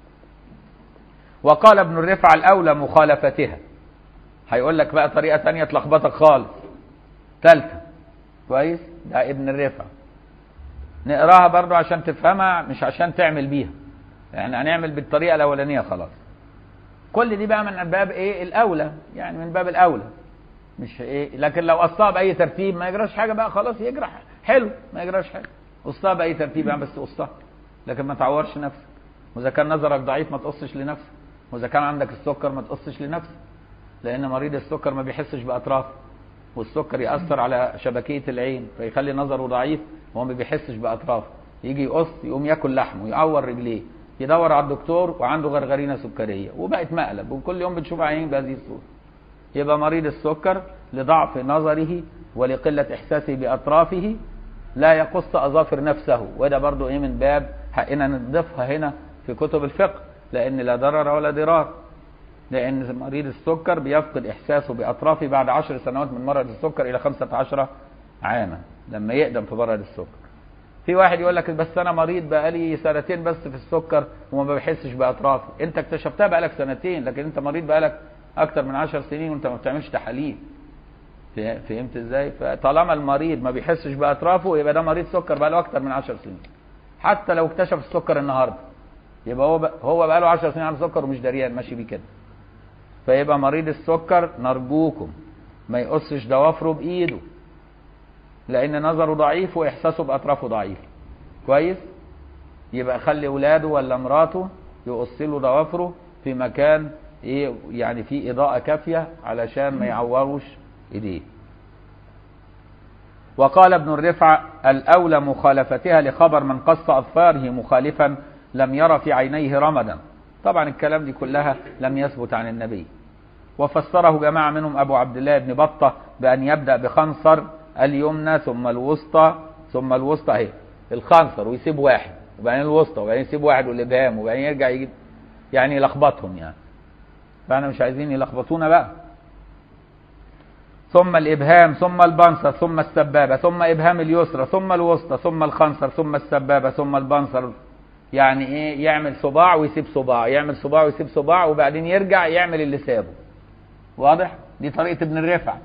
وقال ابن الرفع الأولى مخالفتها هيقول لك بقى طريقة تانية تلخبطك خالص ثالثة كويس ده ابن الرفع نقراها برضو عشان تفهمها مش عشان تعمل بيها يعني هنعمل بالطريقه الاولانيه خلاص كل دي بقى من باب ايه الاولى يعني من باب الاولى مش ايه لكن لو قصها باي ترتيب ما يجراش حاجه بقى خلاص يجرح حلو ما يجراش حاجه قصها باي ترتيب يعني بس قصها لكن ما تعورش نفسك واذا كان نظرك ضعيف ما تقصش لنفسك واذا كان عندك السكر ما تقصش لنفسك لان مريض السكر ما بيحسش باطرافه والسكر ياثر على شبكيه العين فيخلي نظره ضعيف وهو ما بيحسش باطرافه يجي يقص يقوم ياكل لحمه يعور رجليه يدور على الدكتور وعنده غرغرينه سكريه وبقت مقلب وكل يوم بنشوف عينين بهذه الصوره يبقى مريض السكر لضعف نظره ولقله احساسه باطرافه لا يقص اظافر نفسه وده برضو ايه من باب حقنا نضيفها هنا في كتب الفقه لان لا ضرر ولا ضرار لأن مريض السكر بيفقد إحساسه بأطرافه بعد عشر سنوات من مرض السكر إلى خمسة عشر عاما لما يقدم في مرض السكر في واحد يقول لك بس أنا مريض بقالي سنتين بس في السكر وما بحسش بأطرافي أنت اكتشفتها بقالك سنتين لكن أنت مريض بقالك أكتر من عشر سنين وأنت ما بتعملش تحاليل فهمت ازاي؟ فطالما المريض ما بيحسش بأطرافه يبقى ده مريض سكر بقاله أكتر من عشر سنين حتى لو اكتشف السكر النهارده يبقى هو بقى هو بقاله 10 سنين عنده سكر ومش دريان ماشي بيه كده فيبقى مريض السكر نرجوكم ما يقصش ضوافره بايده لان نظره ضعيف واحساسه باطرافه ضعيف كويس يبقى خلي ولاده ولا مراته يقص له ضوافره في مكان ايه يعني فيه اضاءه كافيه علشان ما يعوروش ايديه وقال ابن الرفع الاولى مخالفتها لخبر من قص اظفاره مخالفا لم ير في عينيه رمدا طبعا الكلام دي كلها لم يثبت عن النبي وفسره جماعة منهم أبو عبد الله بن بطة بأن يبدأ بخنصر اليمنى ثم الوسطى ثم الوسطى اهي الخنصر ويسيب واحد وبعدين الوسطى وبعدين يسيب واحد والإبهام وبعدين يرجع يجيب يعني يلخبطهم يعني فاحنا مش عايزين يلخبطونا بقى ثم الإبهام ثم البنصر ثم السبابة ثم إبهام اليسرى ثم الوسطى ثم الخنصر ثم السبابة ثم البنصر يعني ايه يعمل صباع ويسيب صباع يعمل صباع ويسيب صباع وبعدين يرجع يعمل اللي سابه واضح دي طريقة ابن الرفع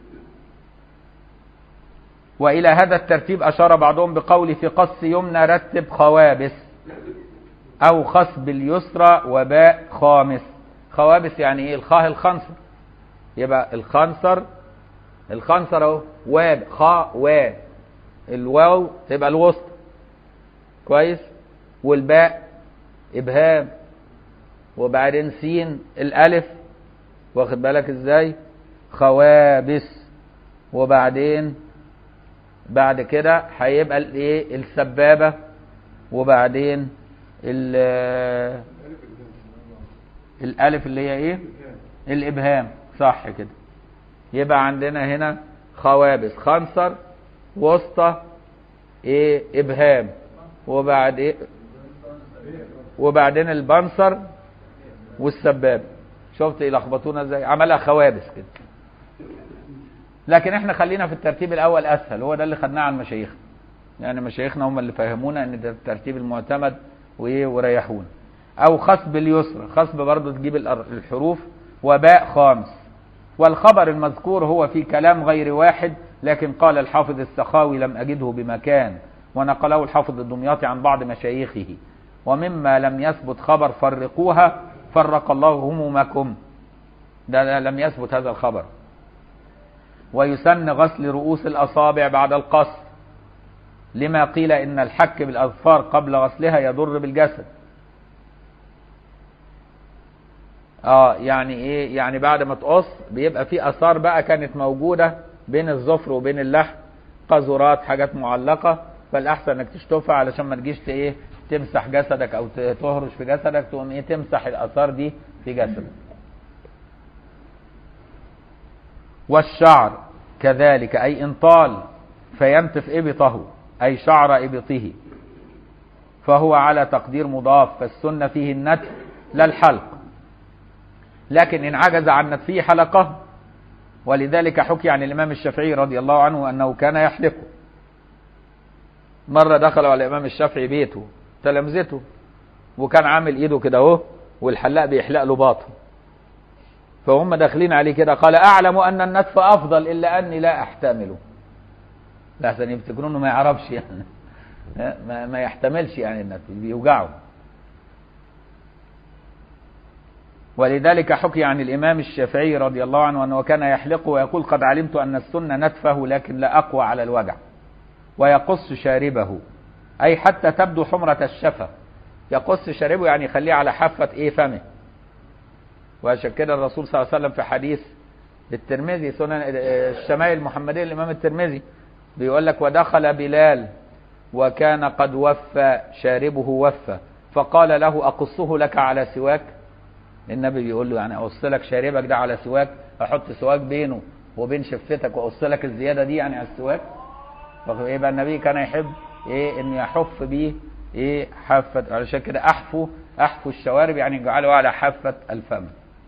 وإلى هذا الترتيب أشار بعضهم بقول في قص يمنى رتب خوابس أو خصب اليسرى وباء خامس خوابس يعني إيه الخاء الخنصر يبقى الخنصر الخنصر اهو واب خاء و الواو تبقى الوسطى كويس والباء ابهام وبعدين سين الالف واخد بالك ازاي خوابس وبعدين بعد كده هيبقى الايه السبابه وبعدين ال الالف اللي هي ايه الابهام صح كده يبقى عندنا هنا خوابس خنصر وسطى ايه ابهام وبعد ايه وبعدين البنصر والسباب شفت يلخبطونا ازاي عملها خوابس كده لكن احنا خلينا في الترتيب الاول اسهل هو ده اللي خدناه عن مشايخنا يعني مشايخنا هم اللي فهمونا ان ده الترتيب المعتمد وايه وريحونا او خصب اليسرى خصب برضه تجيب الحروف وباء خامس والخبر المذكور هو في كلام غير واحد لكن قال الحافظ السخاوي لم أجده بمكان ونقله الحافظ الدمياطي عن بعض مشايخه ومما لم يثبت خبر فرقوها فرق الله همومكم ده لم يثبت هذا الخبر ويسن غسل رؤوس الأصابع بعد القص لما قيل إن الحك بالأظفار قبل غسلها يضر بالجسد اه يعني ايه يعني بعد ما تقص بيبقى في اثار بقى كانت موجوده بين الظفر وبين اللحم قذرات حاجات معلقه فالاحسن انك تشطفها علشان ما تجيش ايه تمسح جسدك او تهرش في جسدك تقوم ايه تمسح الاثار دي في جسدك والشعر كذلك اي ان طال فينتف ابطه اي شعر ابطه فهو على تقدير مضاف فالسنه فيه النتف لا الحلق لكن إن عجز عن نتفيه حلقه ولذلك حكي عن الإمام الشافعي رضي الله عنه أنه كان يحلقه مرة دخلوا على الإمام الشافعي بيته تلامذته وكان عامل إيده كده أهو والحلاق بيحلق له باطه فهم داخلين عليه كده قال أعلم أن النتف أفضل إلا أني لا أحتمله لحسن يفتكرون إنه ما يعرفش يعني ما, ما يحتملش يعني النتف بيوجعه ولذلك حكي عن الإمام الشافعي رضي الله عنه أنه كان يحلقه ويقول قد علمت أن السنة نتفه لكن لا أقوى على الوجع ويقص شاربه أي حتى تبدو حمرة الشفة يقص شاربه يعني يخليه على حافة إيه فمه وعشان كده الرسول صلى الله عليه وسلم في حديث الترمذي سنن الشمائل المحمدية الإمام الترمذي بيقول لك ودخل بلال وكان قد وفى شاربه وفى فقال له أقصه لك على سواك النبي بيقول له يعني اقص لك شاربك ده على سواك احط سواك بينه وبين شفتك واقص لك الزياده دي يعني على السواك يبقى النبي كان يحب ايه ان يحف بيه ايه حافه علشان كده احفو احفو الشوارب يعني يجعله على حافه الفم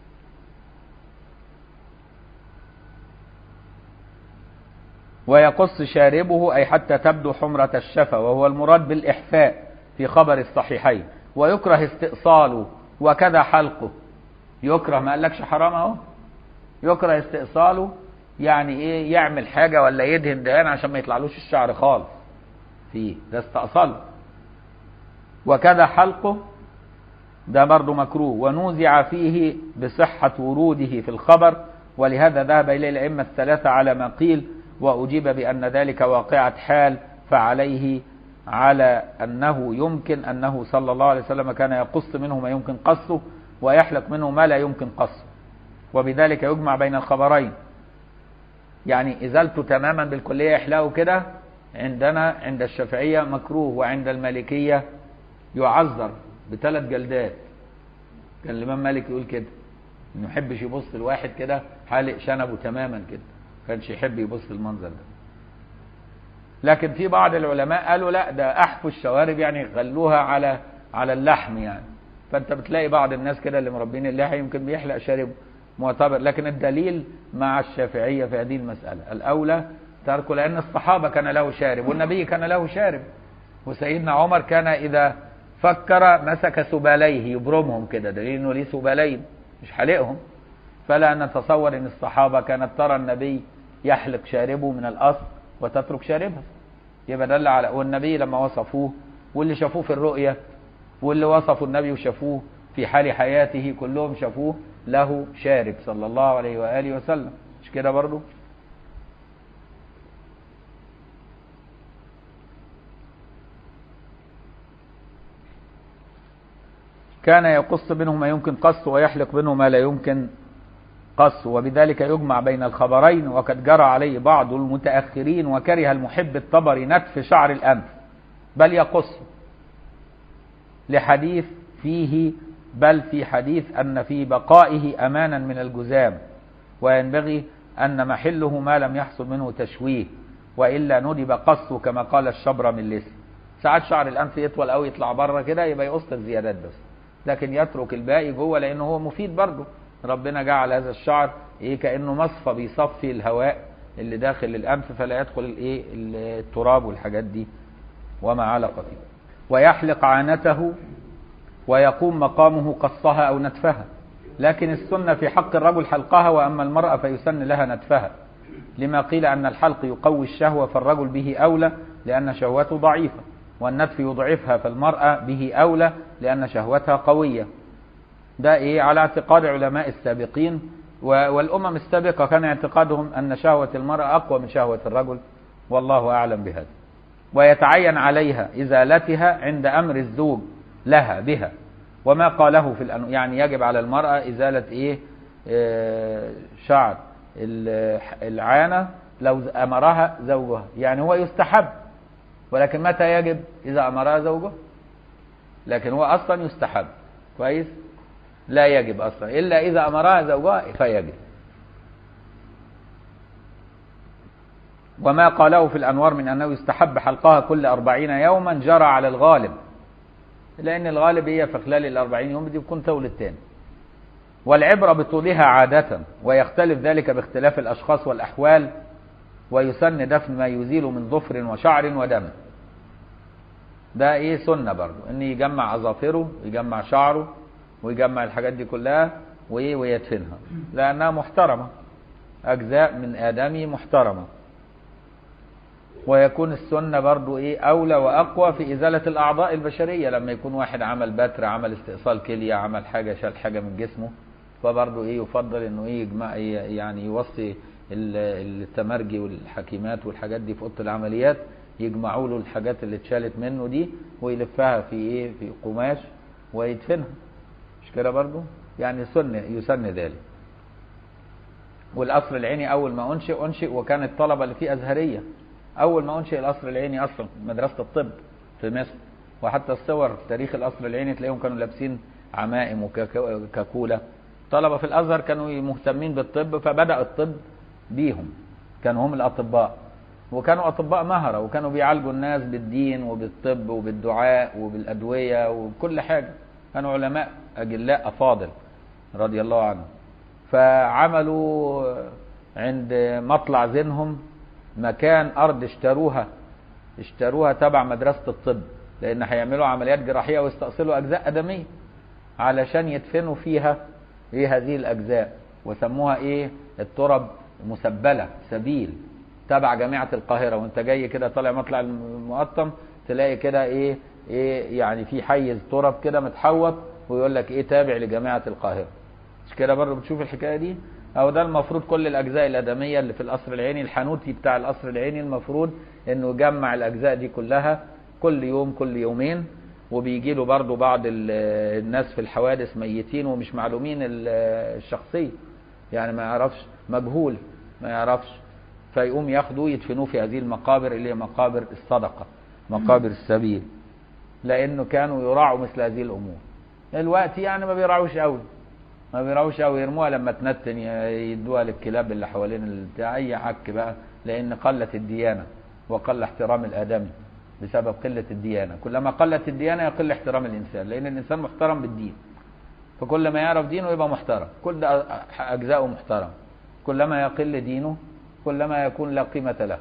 ويقص شاربه اي حتى تبدو حمره الشفه وهو المراد بالاحفاء في خبر الصحيحين ويكره استئصاله وكذا حلقه يكره ما قالكش حرام اهو يكره استئصاله يعني ايه يعمل حاجه ولا يدهن دهان عشان ما يطلعلوش الشعر خالص فيه ده استأصله وكذا حلقه ده برضه مكروه ونوزع فيه بصحة وروده في الخبر ولهذا ذهب إليه الأئمة الثلاثة على ما قيل وأجيب بأن ذلك واقعة حال فعليه على أنه يمكن أنه صلى الله عليه وسلم كان يقص منه ما يمكن قصه ويحلق منه ما لا يمكن قصه وبذلك يجمع بين الخبرين يعني إزالته تماما بالكلية يحلقه كده عندنا عند الشافعية مكروه وعند المالكية يعذر بثلاث جلدات كان الإمام مالك يقول كده إنه يحبش يبص الواحد كده حالق شنبه تماما كده كانش يحب يبص المنظر ده لكن في بعض العلماء قالوا لا ده احفوا الشوارب يعني خلوها على على اللحم يعني فانت بتلاقي بعض الناس كده اللي مربين اللحيه يمكن بيحلق شارب معتبر لكن الدليل مع الشافعيه في هذه المساله الاولى تركه لان الصحابه كان له شارب والنبي كان له شارب وسيدنا عمر كان اذا فكر مسك سباليه يبرمهم كده دليل انه ليه سبالين مش حالقهم فلا نتصور ان الصحابه كانت ترى النبي يحلق شاربه من الاصل وتترك شاربها يبقى دل على والنبي لما وصفوه واللي شافوه في الرؤية واللي وصفوا النبي وشافوه في حال حياته كلهم شافوه له شارب صلى الله عليه وآله وسلم مش كده برضو كان يقص منه ما يمكن قصه ويحلق منه ما لا يمكن قص وبذلك يجمع بين الخبرين وقد جرى عليه بعض المتأخرين وكره المحب الطبري نتف شعر الأنف بل يقص لحديث فيه بل في حديث أن في بقائه أمانا من الجزام وينبغي أن محله ما لم يحصل منه تشويه وإلا ندب قصه كما قال الشبر من لسه ساعات شعر الأنف يطول أو يطلع بره كده يبقى يقص الزيادات بس لكن يترك الباقي جوه لأنه هو مفيد برضه ربنا جعل هذا الشعر ايه كانه مصفى بيصفي الهواء اللي داخل الانف فلا يدخل الايه التراب والحاجات دي وما علق فيه ويحلق عانته ويقوم مقامه قصها او نتفها لكن السنه في حق الرجل حلقها واما المراه فيسن لها نتفها لما قيل ان الحلق يقوي الشهوه فالرجل به اولى لان شهوته ضعيفه والنتف يضعفها فالمراه به اولى لان شهوتها قويه ده ايه على اعتقاد علماء السابقين والامم السابقه كان اعتقادهم ان شهوه المراه اقوى من شهوه الرجل والله اعلم بهذا ويتعين عليها ازالتها عند امر الزوج لها بها وما قاله في الأنو... يعني يجب على المراه ازاله ايه آه شعر العانه لو امرها زوجها يعني هو يستحب ولكن متى يجب اذا امرها زوجها لكن هو اصلا يستحب كويس لا يجب أصلا إلا إذا أمرها زوجها فيجب وما قاله في الأنوار من أنه يستحب حلقها كل أربعين يوما جرى على الغالب لأن الغالب هي في خلال الأربعين يوم دي بيكون تولد تاني والعبرة بطولها عادة ويختلف ذلك باختلاف الأشخاص والأحوال ويسن دفن ما يزيل من ظفر وشعر ودم ده ايه سنة برضو ان يجمع اظافره يجمع شعره ويجمع الحاجات دي كلها وايه ويدفنها لانها محترمه اجزاء من ادمي محترمه ويكون السنه برضو ايه اولى واقوى في ازاله الاعضاء البشريه لما يكون واحد عمل بتر عمل استئصال كليه عمل حاجه شال حاجه من جسمه فبرضو ايه يفضل انه ايه يجمع يعني يوصي التمرجي والحكيمات والحاجات دي في اوضه العمليات يجمعوا له الحاجات اللي اتشالت منه دي ويلفها في ايه في قماش ويدفنها مش كده برضو يعني سن يسن ذلك والقصر العيني اول ما انشئ انشئ وكان الطلبه اللي فيه ازهريه اول ما انشئ القصر العيني اصلا مدرسه الطب في مصر وحتى الصور في تاريخ القصر العيني تلاقيهم كانوا لابسين عمائم وكاكولا طلبه في الازهر كانوا مهتمين بالطب فبدا الطب بيهم كانوا هم الاطباء وكانوا اطباء مهره وكانوا بيعالجوا الناس بالدين وبالطب وبالدعاء وبالادويه وكل حاجه كانوا علماء أجلاء أفاضل رضي الله عنهم فعملوا عند مطلع زينهم مكان أرض اشتروها اشتروها تبع مدرسة الطب لأن هيعملوا عمليات جراحية ويستأصلوا أجزاء آدمية علشان يدفنوا فيها إيه هذه الأجزاء وسموها إيه الترب مسبلة سبيل تبع جامعة القاهرة وانت جاي كده طالع مطلع المقطم تلاقي كده ايه ايه يعني في حيز تراب كده متحوط ويقول لك ايه تابع لجامعه القاهره مش كده برضه بتشوف الحكايه دي أو ده المفروض كل الأجزاء الآدمية اللي في القصر العيني الحانوتي بتاع القصر العيني المفروض إنه يجمع الأجزاء دي كلها كل يوم كل يومين وبيجي له برضه بعض ال- الناس في الحوادث ميتين ومش معلومين ال- الشخصية يعني ما يعرفش مجهول ما يعرفش فيقوم ياخدوه يدفنوه في هذه المقابر اللي هي مقابر الصدقة مقابر السبيل لأنه كانوا يراعوا مثل هذه الأمور الوقت يعني ما بيراعوش قوي ما بيراعوش قوي يرموها لما تنتن ي- يدوها للكلاب اللي حوالين البتاع اي عك بقى لان قلت الديانه وقل احترام الادمي بسبب قله الديانه كلما قلت الديانه يقل احترام الانسان لان الانسان محترم بالدين فكل ما يعرف دينه يبقى محترم كل ده اجزاؤه محترم كلما يقل دينه كلما يكون لا قيمه له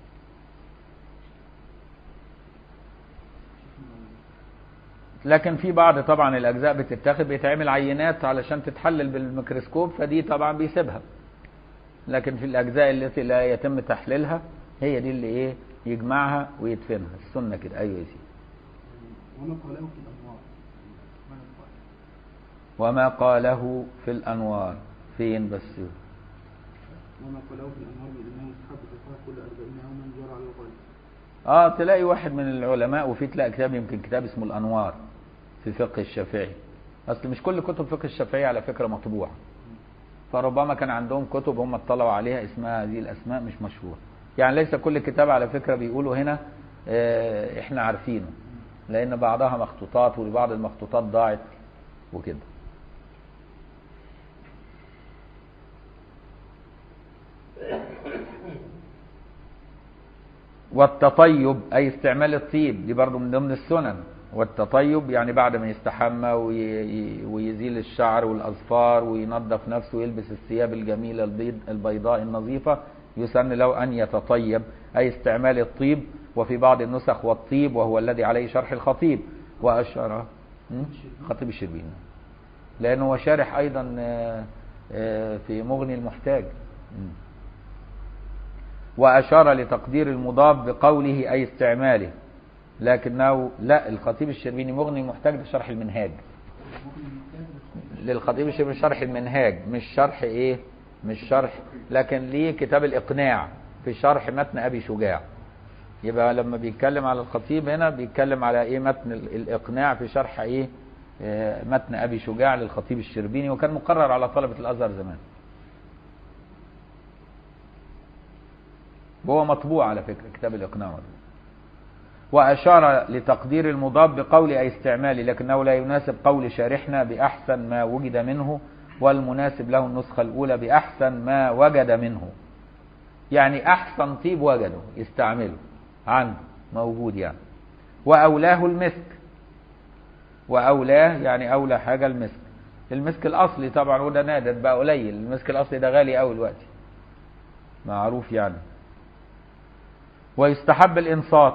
لكن في بعض طبعا الاجزاء بتتاخد بيتعمل عينات علشان تتحلل بالميكروسكوب فدي طبعا بيسيبها لكن في الاجزاء التي لا يتم تحليلها هي دي اللي ايه يجمعها ويدفنها السنه كده ايوه يا سيدي وما قاله في الأنوار ما يقال. وما قاله في الانوار فين بس وما قاله في الأنوار من أنه مستحب إطلاق كل أربعين يوما جرى على الغالب اه تلاقي واحد من العلماء وفي تلاقي كتاب يمكن كتاب اسمه الانوار في فقه الشافعي اصل مش كل كتب فقه الشافعي على فكره مطبوعه فربما كان عندهم كتب هم اطلعوا عليها اسمها هذه الاسماء مش مشهوره يعني ليس كل كتاب على فكره بيقولوا هنا آه، احنا عارفينه لان بعضها مخطوطات وبعض المخطوطات ضاعت وكده والتطيب أي استعمال الطيب دي برضو من ضمن السنن والتطيب يعني بعد ما يستحمى وي- ويزيل الشعر والأظفار وينظف نفسه ويلبس الثياب الجميلة البيض البيضاء النظيفة يسن له أن يتطيب أي استعمال الطيب وفي بعض النسخ والطيب وهو الذي عليه شرح الخطيب وأشار م? خطيب الشربيني لأنه هو شارح أيضا آه، آه، في مغني المحتاج م. وأشار لتقدير المضاف بقوله أي استعماله لكنه لا الخطيب الشربيني مغني محتاج لشرح المنهاج للخطيب الشربيني شرح المنهاج مش شرح ايه مش شرح لكن ليه كتاب الإقناع في شرح متن أبي شجاع يبقى لما بيتكلم على الخطيب هنا بيتكلم على ايه متن ال- الإقناع في شرح ايه آه، متن أبي شجاع للخطيب الشربيني وكان مقرر على طلبة الأزهر زمان وهو مطبوع على فكرة كتاب الإقناع مطبوع وأشار لتقدير المضاف بقول أي استعمالي لكنه لا يناسب قول شارحنا بأحسن ما وجد منه والمناسب له النسخة الأولى بأحسن ما وجد منه يعني أحسن طيب وجده يستعمله عنه موجود يعني وأولاه المسك وأولاه يعني أولى حاجة المسك المسك الأصلي طبعا وده نادر بقى قليل المسك الأصلي ده غالي أوي دلوقتي معروف يعني ويستحب الانصات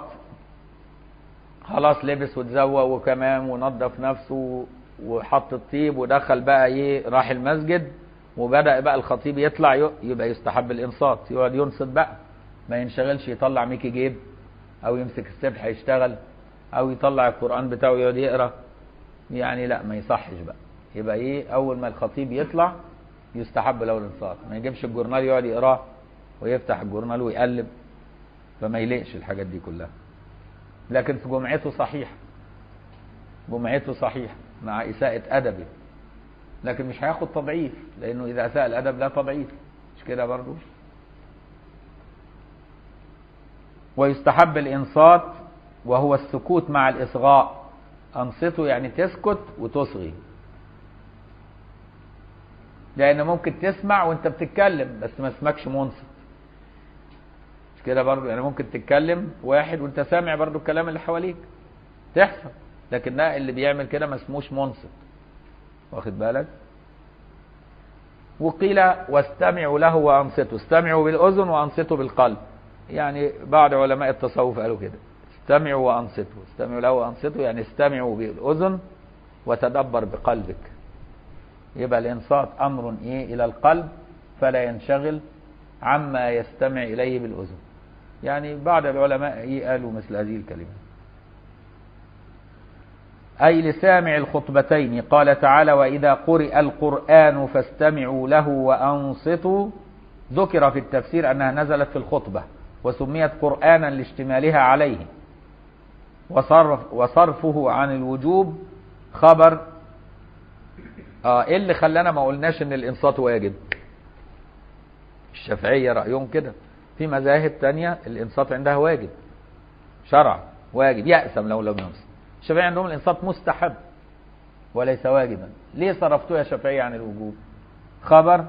خلاص لبس وتزوق وكمام ونظف نفسه وحط الطيب ودخل بقى ايه راح المسجد وبدا بقى الخطيب يطلع ي- يبقى يستحب الانصات يقعد ينصت بقى ما ينشغلش يطلع ميكي جيب او يمسك السبحه يشتغل او يطلع القران بتاعه يقعد يقرا يعني لا ما يصحش بقى يبقى ايه اول ما الخطيب يطلع يستحب له الانصات ما يجيبش الجورنال يقعد يقراه ويفتح الجورنال ويقلب فما يليقش الحاجات دي كلها لكن في جمعته صحيح جمعته صحيح مع إساءة أدبه لكن مش هياخد تضعيف لأنه إذا أساء الأدب لا تضعيف مش كده برضو ويستحب الإنصات وهو السكوت مع الإصغاء أنصته يعني تسكت وتصغي لأن ممكن تسمع وأنت بتتكلم بس ما اسمكش منصت مش كده برضو يعني ممكن تتكلم واحد وانت سامع برضو الكلام اللي حواليك تحصل لكن ده اللي بيعمل كده ما اسموش منصت واخد بالك وقيل واستمعوا له وانصتوا استمعوا بالاذن وانصتوا بالقلب يعني بعض علماء التصوف قالوا كده استمعوا وانصتوا استمعوا له وانصتوا يعني استمعوا بالاذن وتدبر بقلبك يبقى الانصات امر ايه الى القلب فلا ينشغل عما يستمع اليه بالاذن يعني بعض العلماء إيه قالوا مثل هذه الكلمه أي لسامع الخطبتين قال تعالى وإذا قرئ القرآن فاستمعوا له وأنصتوا ذكر في التفسير أنها نزلت في الخطبة وسميت قرآنا لاشتمالها عليه وصرف وصرفه عن الوجوب خبر اه ايه اللي خلانا ما قلناش ان الانصات واجب الشافعية رأيهم كده في مذاهب تانية الانصات عندها واجب شرع واجب يأسم لو لم ينصت الشافعية عندهم الانصات مستحب وليس واجبا ليه صرفتوه يا شافعية عن الوجوب خبر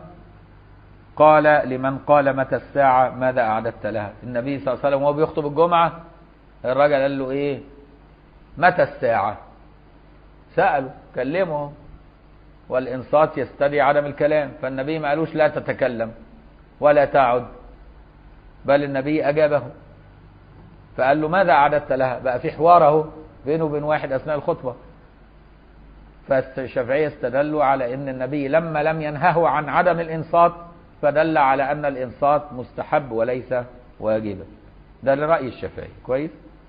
قال لمن قال متى الساعة ماذا أعددت لها النبي صلى الله عليه وسلم وهو بيخطب الجمعة الراجل قال له إيه متى الساعة سأله كلمه والإنصات يستدعي عدم الكلام فالنبي ما قالوش لا تتكلم ولا تعد بل النبي أجابه فقال له ماذا أعددت لها بقى في حواره بينه وبين واحد أثناء الخطبة فالشافعية استدلوا على أن النبي لما لم ينهه عن عدم الإنصات فدل على أن الإنصات مستحب وليس واجبا ده لرأي الشافعي كويس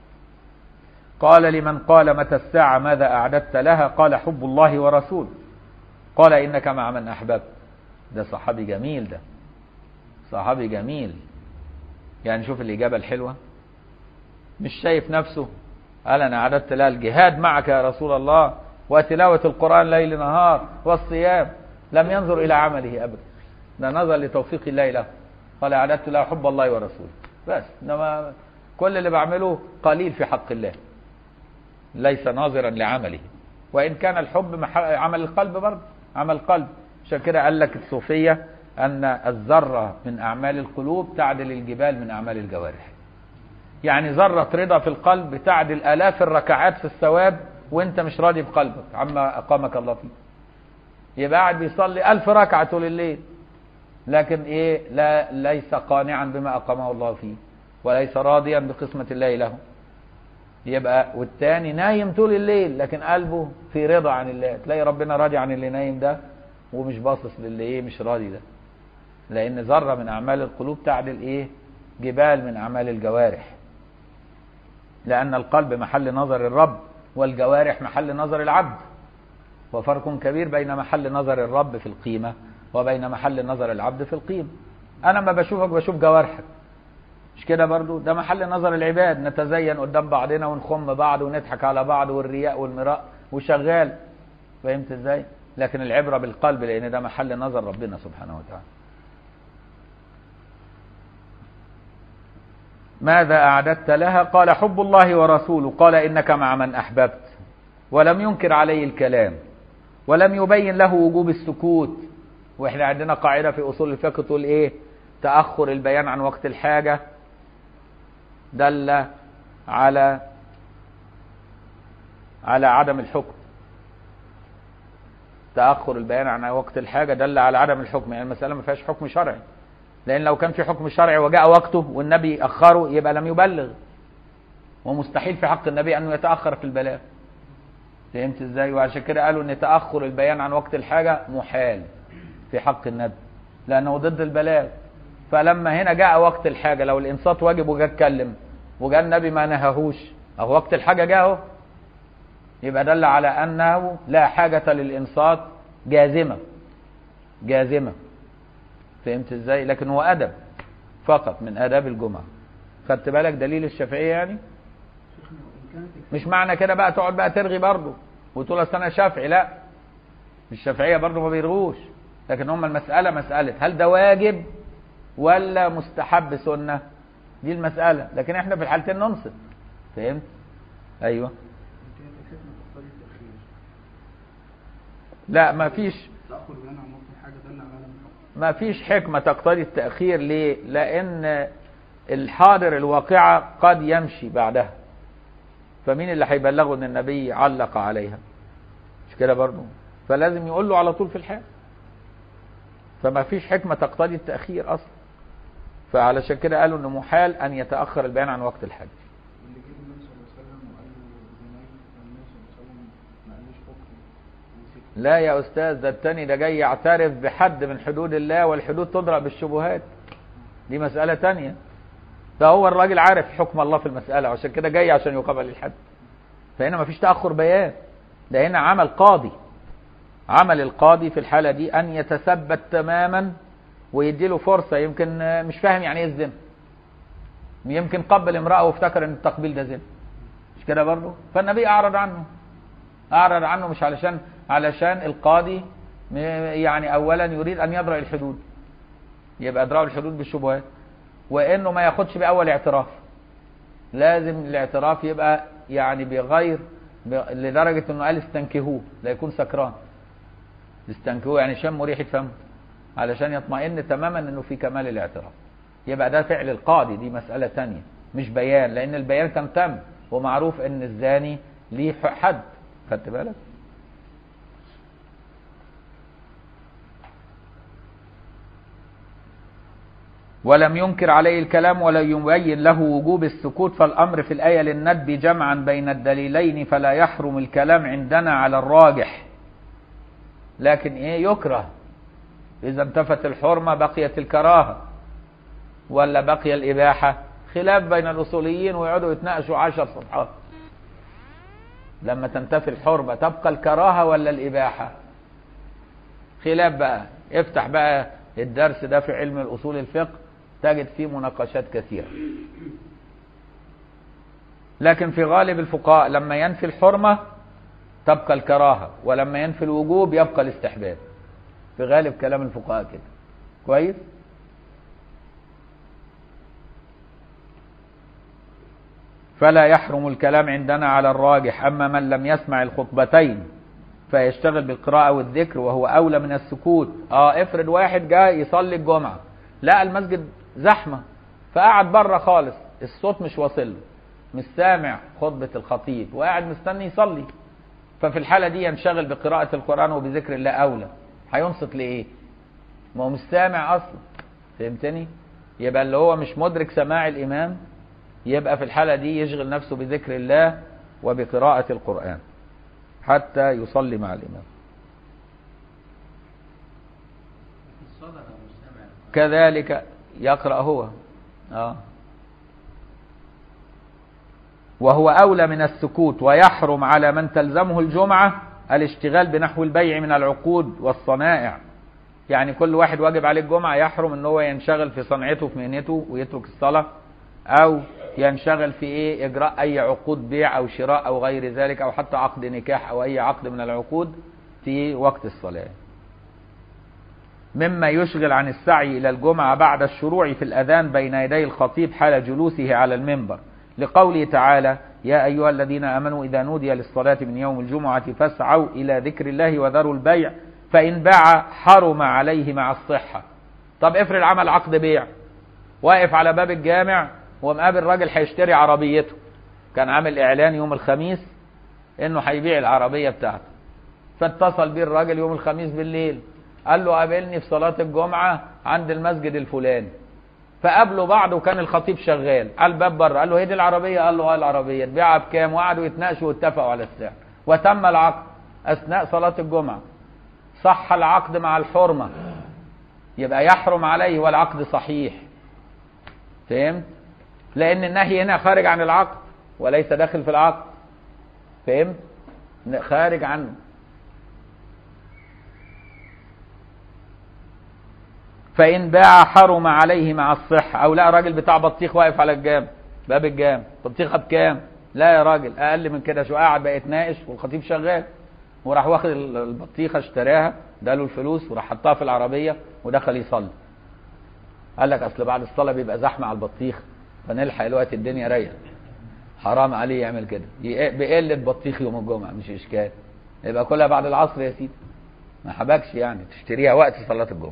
قال لمن قال متى الساعة ماذا أعددت لها قال حب الله ورسوله قال إنك مع من أحببت ده صحابي جميل ده صحابي جميل يعني شوف الإجابة الحلوة مش شايف نفسه قال أنا أعددت لها الجهاد معك يا رسول الله وتلاوة القرآن ليل نهار والصيام لم ينظر إلى عمله أبدا ده نظر لتوفيق الله له قال أعددت له حب الله ورسوله بس إنما كل اللي بعمله قليل في حق الله ليس ناظرا لعمله وإن كان الحب عمل القلب برضه عمل قلب عشان كده قال لك الصوفية أن الذرة من أعمال القلوب تعدل الجبال من أعمال الجوارح يعني ذرة رضا في القلب تعدل آلاف الركعات في الثواب وانت مش راضي بقلبك عما أقامك الله فيه يبقى قاعد بيصلي ألف ركعة طول الليل لكن إيه لا ليس قانعا بما أقامه الله فيه وليس راضيا بقسمة الله له يبقى والتاني نايم طول الليل لكن قلبه في رضا عن الله تلاقي ربنا راضي عن اللي نايم ده ومش باصص للي ايه مش راضي ده لان ذره من اعمال القلوب تعدل ايه جبال من اعمال الجوارح لان القلب محل نظر الرب والجوارح محل نظر العبد وفرق كبير بين محل نظر الرب في القيمه وبين محل نظر العبد في القيمه انا ما بشوفك بشوف جوارحك مش كده برضو ده محل نظر العباد نتزين قدام بعضنا ونخم بعض ونضحك على بعض والرياء والمراء وشغال فهمت ازاي لكن العبرة بالقلب لان ده محل نظر ربنا سبحانه وتعالى ماذا أعددت لها قال حب الله ورسوله قال إنك مع من أحببت ولم ينكر عليه الكلام ولم يبين له وجوب السكوت واحنا عندنا قاعدة في أصول الفقه تقول إيه تأخر البيان عن وقت الحاجة دل على على عدم الحكم تأخر البيان عن وقت الحاجة دل على عدم الحكم يعني المسألة ما فيهاش حكم شرعي لأن لو كان في حكم شرعي وجاء وقته والنبي أخره يبقى لم يبلغ ومستحيل في حق النبي أنه يتأخر في البلاغ فهمت ازاي وعشان كده قالوا ان تأخر البيان عن وقت الحاجة محال في حق النبي لأنه ضد البلاغ فلما هنا جاء وقت الحاجة لو الإنصات واجب وجاء اتكلم وجاء النبي ما نهاهوش أو وقت الحاجة جاءه يبقى دل على أنه لا حاجة للإنصات جازمة جازمة فهمت ازاي لكن هو أدب فقط من آداب الجمعة خدت بالك دليل الشافعية يعني شيخنا وإن كانت مش معنى كده بقى تقعد بقى ترغي برضه وتقول اصل انا شافعي لا الشافعيه برضه ما بيرغوش لكن هم المساله مساله هل ده واجب ولا مستحب سنه دي المساله لكن احنا في الحالتين ننصت فهمت ايوه إن كانت الحكمة تقتضي التأخير لا ما فيش تأخر بيان عن وقت الحاجة دل على عدم الحكم ما فيش حكمه تقتضي التاخير ليه لان الحاضر الواقعه قد يمشي بعدها فمين اللي هيبلغه ان النبي علق عليها مش كده برضه فلازم يقول له على طول في الحال فما فيش حكمة تقتضي التأخير أصلا فعلشان كده قالوا إنه محال أن يتأخر البيان عن وقت الحج اللي جه النبي صلى الله عليه وسلم وقال له زناي والنبي صلى الله عليه وسلم ما قالوش حكم وسكت لا يا أستاذ ده التاني ده جاي يعترف بحد من حدود الله والحدود تضرب بالشبهات دي مسألة تانية ده هو الراجل عارف حكم الله في المسألة عشان كده جاي عشان يقابل الحد فهنا مفيش تأخر بيان ده هنا عمل قاضي عمل القاضي في الحالة دي أن يتثبت تماما ويديله فرصة يمكن آه، مش فاهم يعني ايه الزنا يمكن قبل امرأة وافتكر ان التقبيل ده زنا مش كده برضه فالنبي أعرض عنه أعرض عنه مش علشان علشان القاضي م- يعني أولا يريد أن يدرأ الحدود يبقى إدراء الحدود بالشبهات وإنه ما ياخدش بأول اعتراف لازم الاعتراف يبقى يعني بغير ب- لدرجة انه قال استنكهوه لا يكون سكران استنكهوه يعني شموا ريحة فمه علشان يطمئن تماما انه في كمال الاعتراف يبقى ده فعل القاضي دي مسألة تانية مش بيان لان البيان كان تم ومعروف ان الزاني ليه حد خدت بالك ولم ينكر عليه الكلام ولا يبين له وجوب السكوت فالأمر في الآية للندب جمعا بين الدليلين فلا يحرم الكلام عندنا على الراجح لكن إيه يكره إذا انتفت الحرمة بقيت الكراهة ولا بقي الإباحة خلاف بين الأصوليين ويقعدوا يتناقشوا عشر صفحات لما تنتفي الحرمة تبقى الكراهة ولا الإباحة خلاف بقى افتح بقى الدرس ده في علم الأصول الفقه تجد فيه مناقشات كثيرة لكن في غالب الفقهاء لما ينفي الحرمة تبقى الكراهة ولما ينفي الوجوب يبقى الاستحباب في غالب كلام الفقهاء كده كويس فلا يحرم الكلام عندنا على الراجح أما من لم يسمع الخطبتين فيشتغل بالقراءة والذكر وهو أولى من السكوت اه افرض واحد جاء يصلي الجمعة لقى المسجد زحمة فقعد بره خالص الصوت مش واصل له مش سامع خطبة الخطيب وقاعد مستني يصلي ففي الحالة دي ينشغل بقراءة القرآن وبذكر الله أولى هينصت لإيه؟ ما هو مش سامع أصلا فهمتني؟ يبقى اللي هو مش مدرك سماع الإمام يبقى في الحالة دي يشغل نفسه بذكر الله وبقراءة القرآن حتى يصلي مع الإمام الصلاة لو مش سامع كذلك يقرأ هو آه. وهو أولى من السكوت ويحرم على من تلزمه الجمعة الاشتغال بنحو البيع من العقود والصنائع يعني كل واحد واجب عليه الجمعة يحرم ان هو ينشغل في صنعته في مهنته ويترك الصلاة او ينشغل في ايه اجراء اي عقود بيع او شراء او غير ذلك او حتى عقد نكاح او اي عقد من العقود في وقت الصلاة مما يشغل عن السعي إلى الجمعة بعد الشروع في الأذان بين يدي الخطيب حال جلوسه على المنبر لقوله تعالى يا أيها الذين آمنوا إذا نودي للصلاة من يوم الجمعة فاسعوا إلى ذكر الله وذروا البيع فإن باع حرم عليه مع الصحة طب افرض عمل عقد بيع واقف على باب الجامع ومقابل راجل هيشتري عربيته كان عامل إعلان يوم الخميس إنه هيبيع العربية بتاعته فاتصل بيه الراجل يوم الخميس بالليل قال له قابلني في صلاة الجمعة عند المسجد الفلاني فقابلوا بعض وكان الخطيب شغال على الباب بره قال له هي دي العربية قال له اه العربية تبيعها بكام وقعدوا يتناقشوا واتفقوا على السعر وتم العقد أثناء صلاة الجمعة صح العقد مع الحرمة يبقى يحرم عليه والعقد صحيح فهمت لأن النهي هنا خارج عن العقد وليس داخل في العقد فهمت خارج عنه فإن باع حرم عليه مع الصحة أو لا راجل بتاع بطيخ واقف على الجام باب الجام بطيخة بكام لا يا راجل أقل من كده شو قاعد بقى يتناقش والخطيب شغال وراح واخد البطيخة اشتراها اداله الفلوس وراح حطها في العربية ودخل يصلي قال لك أصل بعد الصلاة بيبقى زحمة على البطيخ فنلحق الوقت الدنيا رايقة حرام عليه يعمل كده بقلة بطيخ يوم الجمعة مش إشكال يبقى كلها بعد العصر يا سيدي ما حبكش يعني تشتريها وقت صلاة الجمعة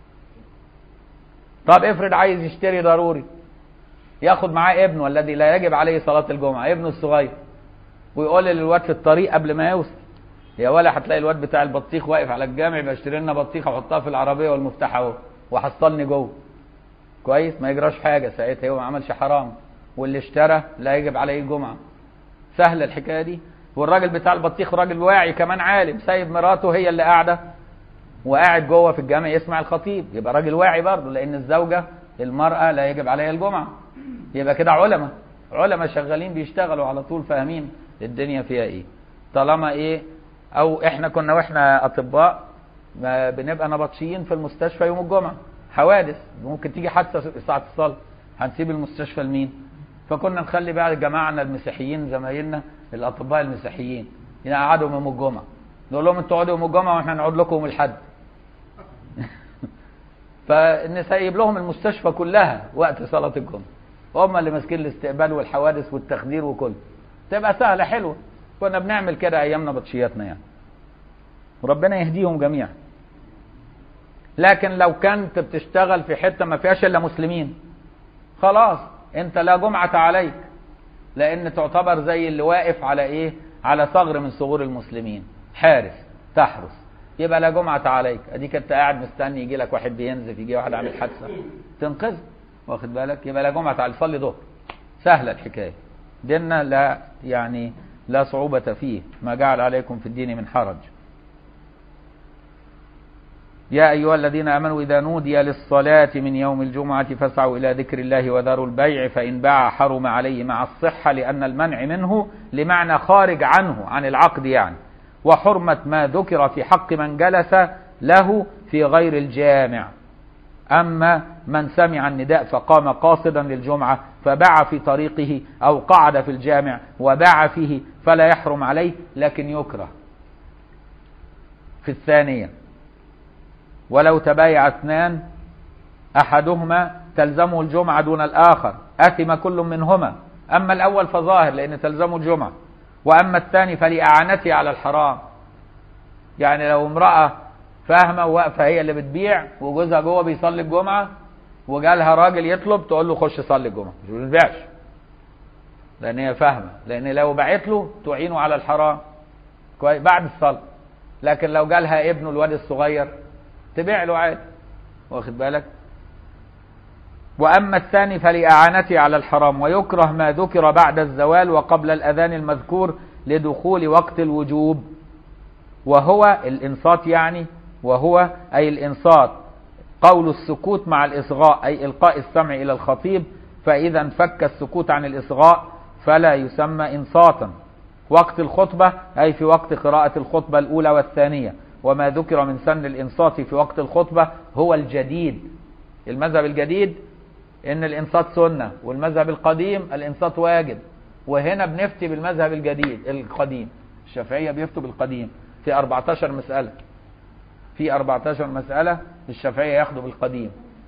طب افرض عايز يشتري ضروري ياخد معاه ابنه الذي لا يجب عليه صلاة الجمعة ابنه الصغير ويقول للواد في الطريق قبل ما يوصل يا ولا هتلاقي الواد بتاع البطيخ واقف على الجامع يبقى اشتري لنا بطيخه وحطها في العربيه والمفتاح اهو وحصلني جوه كويس ما يجراش حاجه ساعتها هو ما عملش حرام واللي اشترى لا يجب عليه الجمعه سهله الحكايه دي والراجل بتاع البطيخ راجل واعي كمان عالم سايب مراته هي اللي قاعده وقاعد جوه في الجامع يسمع الخطيب يبقى راجل واعي برضه لان الزوجه المراه لا يجب عليها الجمعه يبقى كده علماء علماء شغالين بيشتغلوا على طول فاهمين الدنيا فيها ايه طالما ايه او احنا كنا واحنا اطباء ما بنبقى نبطشيين في المستشفى يوم الجمعه حوادث ممكن تيجي حادثه ساعه الصلاه هنسيب المستشفى لمين فكنا نخلي بقى جماعنا المسيحيين زمايلنا الاطباء المسيحيين يقعدوا يوم الجمعه نقول لهم انتوا اقعدوا يوم الجمعه واحنا نقعد لكم يوم الاحد فنسيب لهم المستشفى كلها وقت صلاه الجمعه هم اللي ماسكين الاستقبال والحوادث والتخدير وكله تبقى سهله حلوه كنا بنعمل كده ايامنا بطشياتنا يعني وربنا يهديهم جميعا لكن لو كنت بتشتغل في حته ما فيهاش الا مسلمين خلاص انت لا جمعه عليك لان تعتبر زي اللي واقف على ايه على ثغر من ثغور المسلمين حارس تحرس يبقى لا جمعة عليك اديك انت قاعد مستني يجي لك واحد بينزف يجي واحد عامل حادثة تنقذه واخد بالك يبقى لا جمعة عليك صلي ظهر سهلة الحكاية ديننا لا يعني لا صعوبة فيه ما جعل عليكم في الدين من حرج يا أيها الذين آمنوا إذا نودي للصلاة من يوم الجمعة فاسعوا إلى ذكر الله وذروا البيع فإن باع حرم عليه مع الصحة لأن المنع منه لمعنى خارج عنه عن العقد يعني وحرمة ما ذكر في حق من جلس له في غير الجامع أما من سمع النداء فقام قاصدا للجمعة فباع في طريقه أو قعد في الجامع وباع فيه فلا يحرم عليه لكن يكره في الثانية ولو تبايع اثنان أحدهما تلزمه الجمعة دون الآخر أثم كل منهما أما الأول فظاهر لأن تلزمه الجمعة وأما الثاني فلإعانته على الحرام يعني لو امرأة فاهمة وواقفة هي اللي بتبيع وجوزها جوه بيصلي الجمعة وجالها راجل يطلب تقول له خش صلي الجمعة مش بتبيعش لأن هي فاهمة لأن لو باعت له تعينه على الحرام كويس بعد الصلاة لكن لو جالها ابنه الواد الصغير تبيع له عادي واخد بالك وأما الثاني فلإعانته على الحرام ويكره ما ذكر بعد الزوال وقبل الأذان المذكور لدخول وقت الوجوب وهو الإنصات يعني وهو أي الإنصات قول السكوت مع الإصغاء أي إلقاء السمع إلى الخطيب فإذا انفك السكوت عن الإصغاء فلا يسمى إنصاتا وقت الخطبة أي في وقت قراءة الخطبة الأولى والثانية وما ذكر من سن الإنصات في وقت الخطبة هو الجديد المذهب الجديد ان الانصات سنة والمذهب القديم الانصات واجب وهنا بنفتي بالمذهب الجديد القديم الشافعية بيفتوا بالقديم في 14 مسألة في 14 مسألة الشافعية ياخدوا بالقديم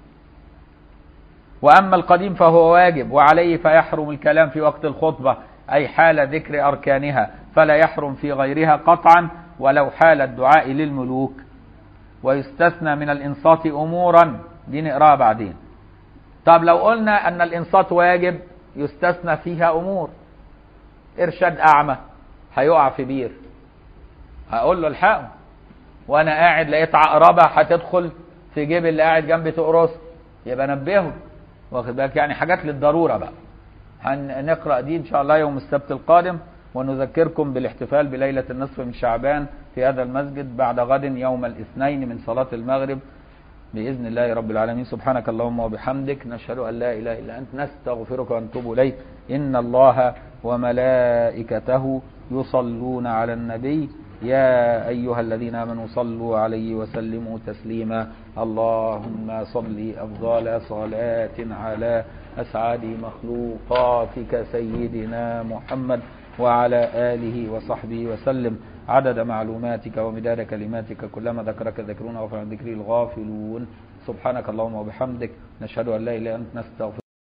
وأما القديم فهو واجب وعليه فيحرم الكلام في وقت الخطبة أي حال ذكر أركانها فلا يحرم في غيرها قطعا ولو حال الدعاء للملوك ويستثنى من الإنصات أمورا دي نقراها بعدين طب لو قلنا ان الانصات واجب يستثنى فيها امور ارشاد اعمى هيقع في بير هقول له الحقه وانا قاعد لقيت عقربه هتدخل في جيب اللي قاعد جنبي تقرص يبقى نبهه واخد بالك يعني حاجات للضروره بقى هنقرا دي ان شاء الله يوم السبت القادم ونذكركم بالاحتفال بليله النصف من شعبان في هذا المسجد بعد غد يوم الاثنين من صلاه المغرب بإذن الله رب العالمين سبحانك اللهم وبحمدك نشهد أن لا إله إلا أنت نستغفرك ونتوب إليك إن الله وملائكته يصلون على النبي يا أيها الذين آمنوا صلوا عليه وسلموا تسليما اللهم صل أفضل صلاة على أسعد مخلوقاتك سيدنا محمد وعلى آله وصحبه وسلم عدد معلوماتك ومداد كلماتك كلما ذكرك ذكرون وفي عن ذكري الغافلون سبحانك اللهم وبحمدك نشهد أن لا إله إلا أنت نستغفرك